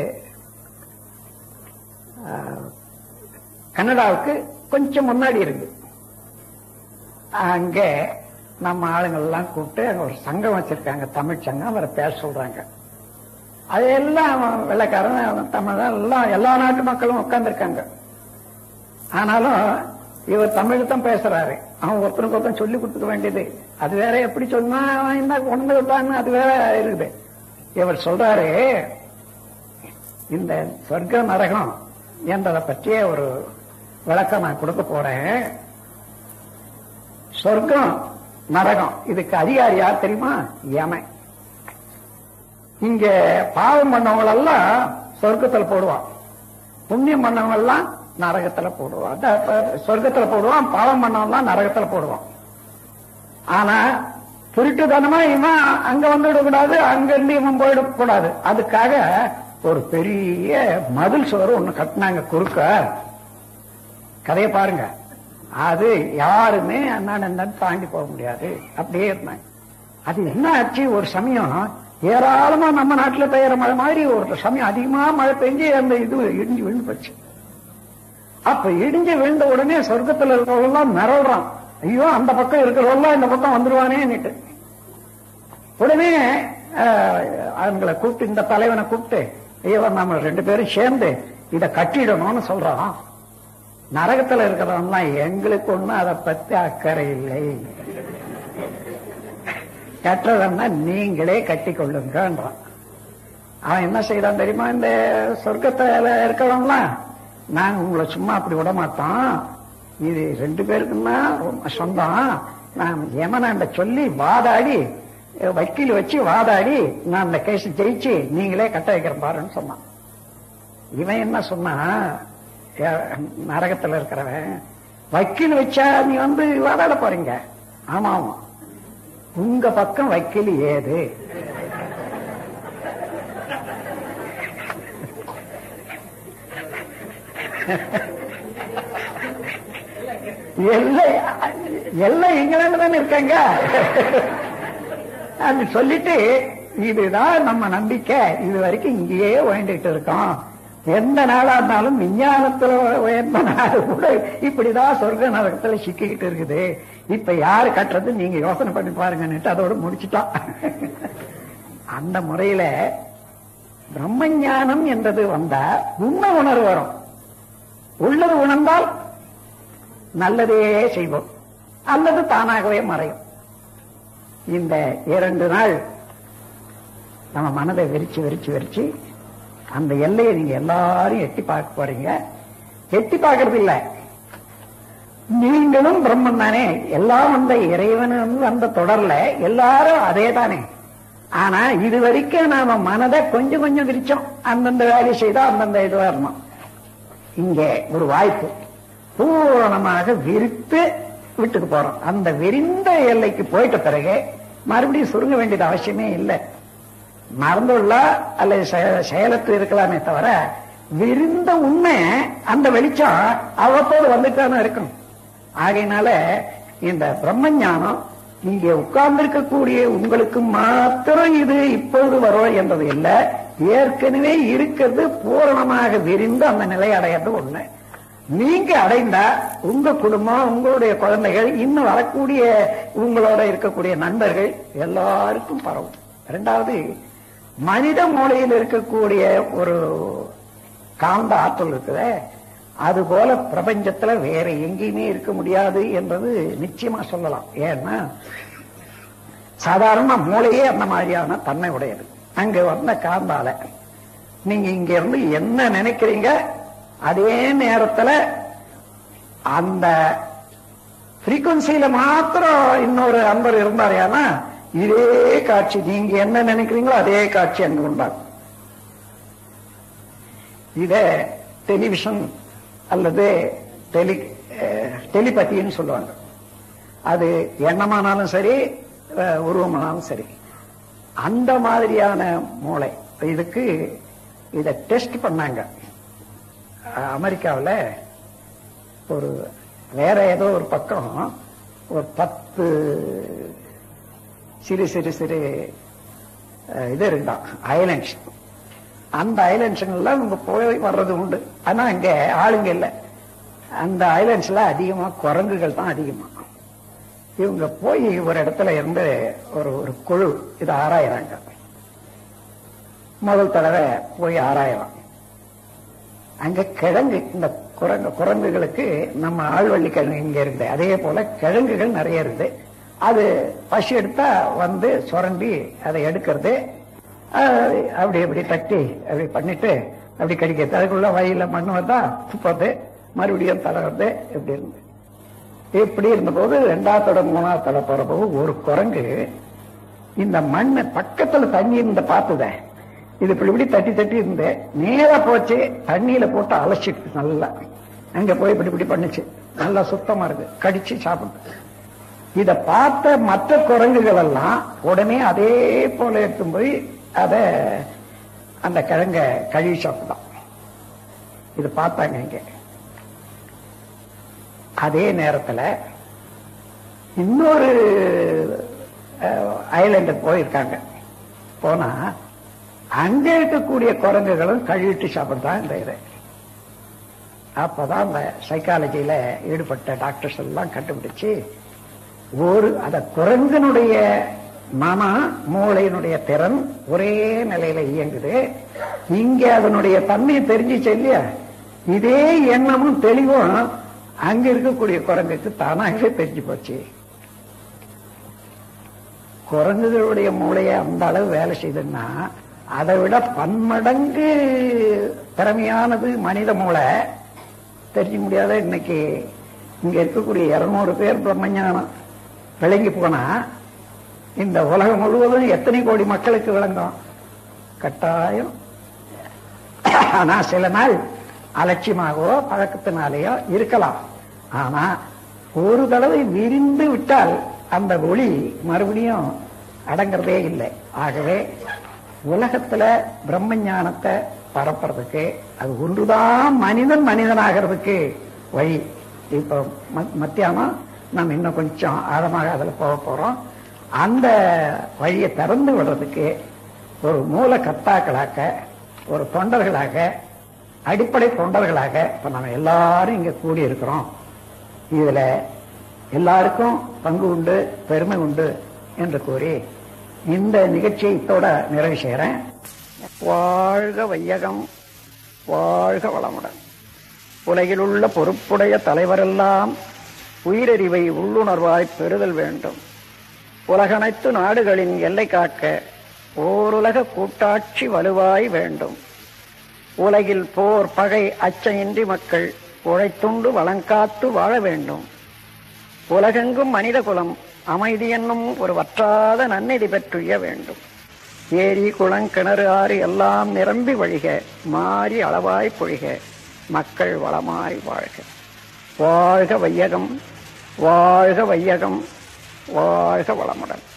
ஆஹ், கனடாவுக்கு கொஞ்சம் முன்னாடி இருக்கு அங்க நம்ம ஆளுங்கள்லாம் கூப்பிட்டு அங்க ஒரு சங்கம் வச்சிருக்காங்க தமிழ் சங்கம் அவரை பேச சொல்றாங்க அது எல்லாம் வெள்ளைக்காரன் அவன் தமிழ் எல்லாம் எல்லா நாட்டு மக்களும் உட்கார்ந்துருக்காங்க ஆனாலும் இவர் தமிழ் தான் பேசுறாரு அவன் ஒருத்தனுக்கு ஒருத்தன் சொல்லி கொடுத்துக்க வேண்டியது அது வேற எப்படி சொன்னா அவன் என்ன கொண்டு விட்டான்னு அது வேற இருக்குது இவர் சொல்றாரு இந்த சொர்க்க நரகம் என்றதை பற்றிய ஒரு விளக்கம் நான் கொடுக்க போறேன் சொர்க்கம் நரகம் இதுக்கு அதிகாரி யார் தெரியுமா யமன் இங்க பாவம் பண்ணவங்க எல்லாம் சொர்க்கத்துல போடுவான் புண்ணியம் பண்ணவங்க எல்லாம் நரகத்துல போடுவான் அதான் இப்ப சொர்க்கத்துல போடுவான் பாவம் பண்ணவங்க நரகத்துல போடுவான் ஆனா திருட்டுத்தனமா இவன் அங்க வந்துடக்கூடாது அங்க இருந்து இவன் போயிடக்கூடாது அதுக்காக ஒரு பெரிய மதில் சுவர் ஒண்ணு கட்டினாங்க குறுக்க கதையை பாருங்க அது யாருமே அண்ணன் தாண்டி போக முடியாது அப்படியே இருந்தாங்க அது என்ன ஆச்சு ஒரு சமயம் ஏராளமா நம்ம நாட்டுல பெய்யற மழை மாதிரி ஒரு சமயம் அதிகமா மழை பெஞ்சு அந்த இது இடிஞ்சு விழுந்து போச்சு அப்ப இடிஞ்சு விழுந்த உடனே சொர்க்கத்துல இருக்கிறவங்களாம் மிரள்றான் ஐயோ அந்த பக்கம் இருக்கிறவங்களாம் இந்த பக்கம் வந்துருவானேன்னுட்டு உடனே அஹ், அவங்களை கூப்பிட்டு இந்த தலைவனை கூப்பிட்டு ஐயோ நம்ம ரெண்டு பேரும் சேர்ந்து இதை கட்டிடணும்னு சொல்றான் நரகத்துல இருக்கிறவன்லாம் எங்களுக்கு ஒண்ணும் அதை பத்தி அக்கறை இல்லை கட்டுறதுன்னா நீங்களே கட்டி கொள்ளுங்கன்றான் அவன் என்ன செய்யறான் தெரியுமா இந்த சொர்க்கத்துல இருக்கிறவங்களாம் நாங்க உங்களை சும்மா அப்படி விட மாட்டோம் இது ரெண்டு பேருக்குன்னா ரொம்ப சொந்தம் நான் யமனாண்ட சொல்லி வாதாடி அஹ், வக்கீல் வச்சு வாதாடி நான் அந்த கேஸ் ஜெயிச்சு நீங்களே கட்ட வைக்கிறேன் பாருன்னு சொன்னான் இவன் என்ன சொன்னா அஹ், நரகத்துல இருக்கிறவன் வக்கீல் வச்சா நீ வந்து வாதாட போறீங்க ஆமா ஆமா உங்க பக்கம் வக்கீல் ஏது எல்லை எல்லை இங்கிலாந்து தானே இருக்காங்க அது சொல்லிட்டு இதுதான் நம்ம நம்பிக்கை இது வரைக்கும் இங்கேயே வாழ்ந்துட்டு இருக்கோம் எந்த நாளா இருந்தாலும் விஞ்ஞானத்துல உயர்ந்த நாடு கூட இப்படிதான் சொர்க்க நரகத்துல சிக்கிக்கிட்டு இருக்குது இப்ப யாரு கட்டுறது நீங்க யோசனை பண்ணி பாருங்கன்னுட்டு அதோட முடிச்சுட்டோம் அந்த முறையில பிரம்மஞானம் என்றது வந்தா உண்மை உணர்வு வரும் உள்ளது உணர்ந்தால் நல்லதே செய்வோம் அல்லது தானாகவே மறையும் இந்த இரண்டு நாள் நம்ம மனதை விரிச்சு விரிச்சு விரிச்சு அந்த எல்லையை நீங்க எல்லாரும் எட்டி பார்க்க போறீங்க எட்டி பார்க்கறது இல்ல நீங்களும் பிரம்மன் தானே எல்லாம் அந்த இறைவன் அந்த தொடர்ல எல்லாரும் அதே தானே ஆனா இது வரைக்கும் நாம மனதை கொஞ்சம் கொஞ்சம் விரிச்சோம் அந்தந்த வேலை செய்தா அந்தந்த இதுவா இருந்தோம் இங்க ஒரு வாய்ப்பு பூரணமாக விரித்து விட்டுக்கு போறோம் அந்த விரிந்த எல்லைக்கு போயிட்ட பிறகு மறுபடியும் சுருங்க வேண்டியது அவசியமே இல்லை மறந்துள்ள அல்லது செய- செயலற்று இருக்கலாமே தவிர விரிந்த உண்மை அந்த வெளிச்சம் அவ்வப்போது வந்துட்டான இருக்கும் ஆகையினால இந்த பிரம்ம ஞானம் இங்கே உட்கார்ந்திருக்கக்கூடிய உங்களுக்கு மாத்திரம் இது இப்பொழுது வரும் என்றது இல்லை ஏற்கனவே இருக்கிறது பூரணமாக விரிந்து அந்த நிலை அடையிறது ஒண்ணு நீங்க அடைந்தா உங்க குடும்பம் உங்களுடைய குழந்தைகள் இன்னும் வரக்கூடிய உங்களோட இருக்கக்கூடிய நண்பர்கள் எல்லாருக்கும் பரவும் இரண்டாவது மனித மூளையில் இருக்கக்கூடிய ஒரு காந்த ஆற்றல் இருக்குதே அது போல பிரபஞ்சத்துல வேற எங்கேயுமே இருக்க முடியாது என்றது நிச்சயமா சொல்லலாம் ஏன்னா சாதாரண மூளையே அந்த மாதிரியான தன்மை உடையது அங்க வந்த காந்தால நீங்க இங்க இருந்து என்ன நினைக்கிறீங்க அதே நேரத்துல அந்த frequencyல மாத்திரம் இன்னொரு அன்பர் இருந்தாருன்னா இதே காட்சி நீங்க என்ன நினைக்கிறீங்களோ அதே காட்சி அங்கு உண்டாகும் இத டெலிவிஷன் அல்லது டெலி டெலிபதின்னு சொல்லுவாங்க அது எண்ணமானாலும் சரி அஹ், உருவமானாலும் சரி அந்த மாதிரியான மூளை இதுக்கு இத டெஸ்ட் பண்ணாங்க அஹ், அமெரிக்காவுல ஒரு வேற ஏதோ ஒரு பக்கம் ஒரு பத்து சிறு சிறு சிறு அஹ், இது இருந்தான் ஐலண்ட்ஸ் அந்த ஐலண்ட்ஸுங்கெல்லாம் இவங்க போய் வர்றது உண்டு ஆனா இங்க ஆளுங்க இல்ல அந்த ஐலண்ட்ஸ்ல அதிகமா குரங்குகள் தான் அதிகமா இவங்க போய் ஒரு இடத்துல இருந்து ஒரு ஒரு குழு இதை ஆராயிறாங்க முதல் தடவை போய் ஆராயலாம் அங்க கிழங்கு இந்த குரங்கு குரங்குகளுக்கு நம்ம ஆழ்வள்ளி கிழங்கு இங்க இருந்து அதே போல கிழங்குகள் நிறைய இருந்து அது பசி எடுத்தா வந்து சுரண்டி அதை எடுக்கிறது அஹ், அப்படி அப்படி தட்டி அப்படி பண்ணிட்டு அப்படி கடிக்கிறது அதுக்குள்ள வயல்ல மண் வந்தா துப்பது மறுபடியும் தடவுறது இப்படி இருந்து இப்படி இருந்தபோது ரெண்டாவது மூணாவது தடவை போற போது ஒரு குரங்கு இந்த மண்ணை பக்கத்துல தண்ணி இருந்த பார்த்தத இது இப்படி இப்படி தட்டி தட்டி இருந்து நேரா போச்சு தண்ணியில போட்டு அலசிட்டு நல்லா அங்க போய் இப்படி இப்படி பண்ணுச்சு நல்லா சுத்தமா இருக்கு கடிச்சு சாப்பிட்டு இத பார்த்த மற்ற குரங்குகள் எல்லாம் உடனே அதே போல எடுத்து போய் அத அந்த கிழங்க கழுவி சாப்பிட்டான் இது பார்த்தாங்க இங்க அதே நேரத்துல இன்னொரு ஐலண்டு போயிருக்காங்க போனா அங்க இருக்கக்கூடிய குரங்குகளும் கழுவிட்டு சாப்பிடுதான் இந்த இது அப்பதான் அந்த சைக்காலஜியில ஈடுபட்ட டாக்டர்ஸ் எல்லாம் கண்டுபிடிச்சு ஒரு அத குரங்கனுடைய மன மூளையினுடைய திறன் ஒரே நிலையில இயங்குது இங்க அதனுடைய தன்மையை தெரிஞ்சுச்சு இல்லையா இதே எண்ணமும் தெளிவும் அங்க இருக்கக்கூடிய குரங்குக்கு தானாகவே தெரிஞ்சு போச்சு குரங்குகளுடைய மூளையை அந்த அளவு வேலை செய்யுதுன்னா அதை விட பன்மடங்கு திறமையானது மனித மூளை தெரிஞ்சுக்க முடியாத இன்னைக்கு இங்க இருக்கக்கூடிய இருநூறு பேர் பிரம்மஞானம் விளங்கி போனா இந்த உலகம் முழுவதும் எத்தனை கோடி மக்களுக்கு விளங்கும் கட்டாயம் ஆனா சில நாள் அலட்சியமாகவோ பழக்கத்தினாலேயோ இருக்கலாம் ஆனா ஒரு தடவை விரிந்து விட்டால் அந்த ஒளி மறுபடியும் அடங்குறதே இல்லை ஆகவே உலகத்துல பிரம்ம ஞானத்தை பரப்புறதுக்கு அது ஒன்றுதான் மனிதன் மனிதனாகிறதுக்கு வழி இப்போ ம- மத்தியானம் நாம் இன்னும் கொஞ்சம் ஆழமாக அதுல போக போறோம் அந்த வழியை திறந்து விடுறதுக்கு ஒரு மூல கத்தாக்களாக ஒரு தொண்டர்களாக அடிப்படை தொண்டர்களாக இப்ப நம்ம எல்லாரும் இங்க கூடி இருக்கிறோம் இதுல எல்லாருக்கும் பங்கு உண்டு பெருமை உண்டு என்று கூறி இந்த நிகழ்ச்சியை இத்தோட நிறைவு செய்கிறேன் வாழ்க வையகம் வாழ்க வளமுடன் உலகில் உள்ள பொறுப்புடைய தலைவரெல்லாம் உயிரறிவை உள்ளுணர்வாய் பெறுதல் வேண்டும் உலகனைத்து நாடுகளின் எல்லை காக்க ஓருலக கூட்டாட்சி வலுவாய் வேண்டும் உலகில் போர் பகை அச்சமின்றி மக்கள் உழைத்துண்டு வளங்காத்து வாழ வேண்டும் உலகெங்கும் மனித குலம் அமைதி என்னும் ஒரு வற்றாத நன்னெறி பெற்றுய வேண்டும் ஏரி குளம் கிணறு ஆறு எல்லாம் நிரம்பி வழிக மாறி அளவாய் பொழிக மக்கள் வளமாய் வாழ்க வாழ்க வையகம் வாழ்க வையகம் வாழ்க வளமுடன்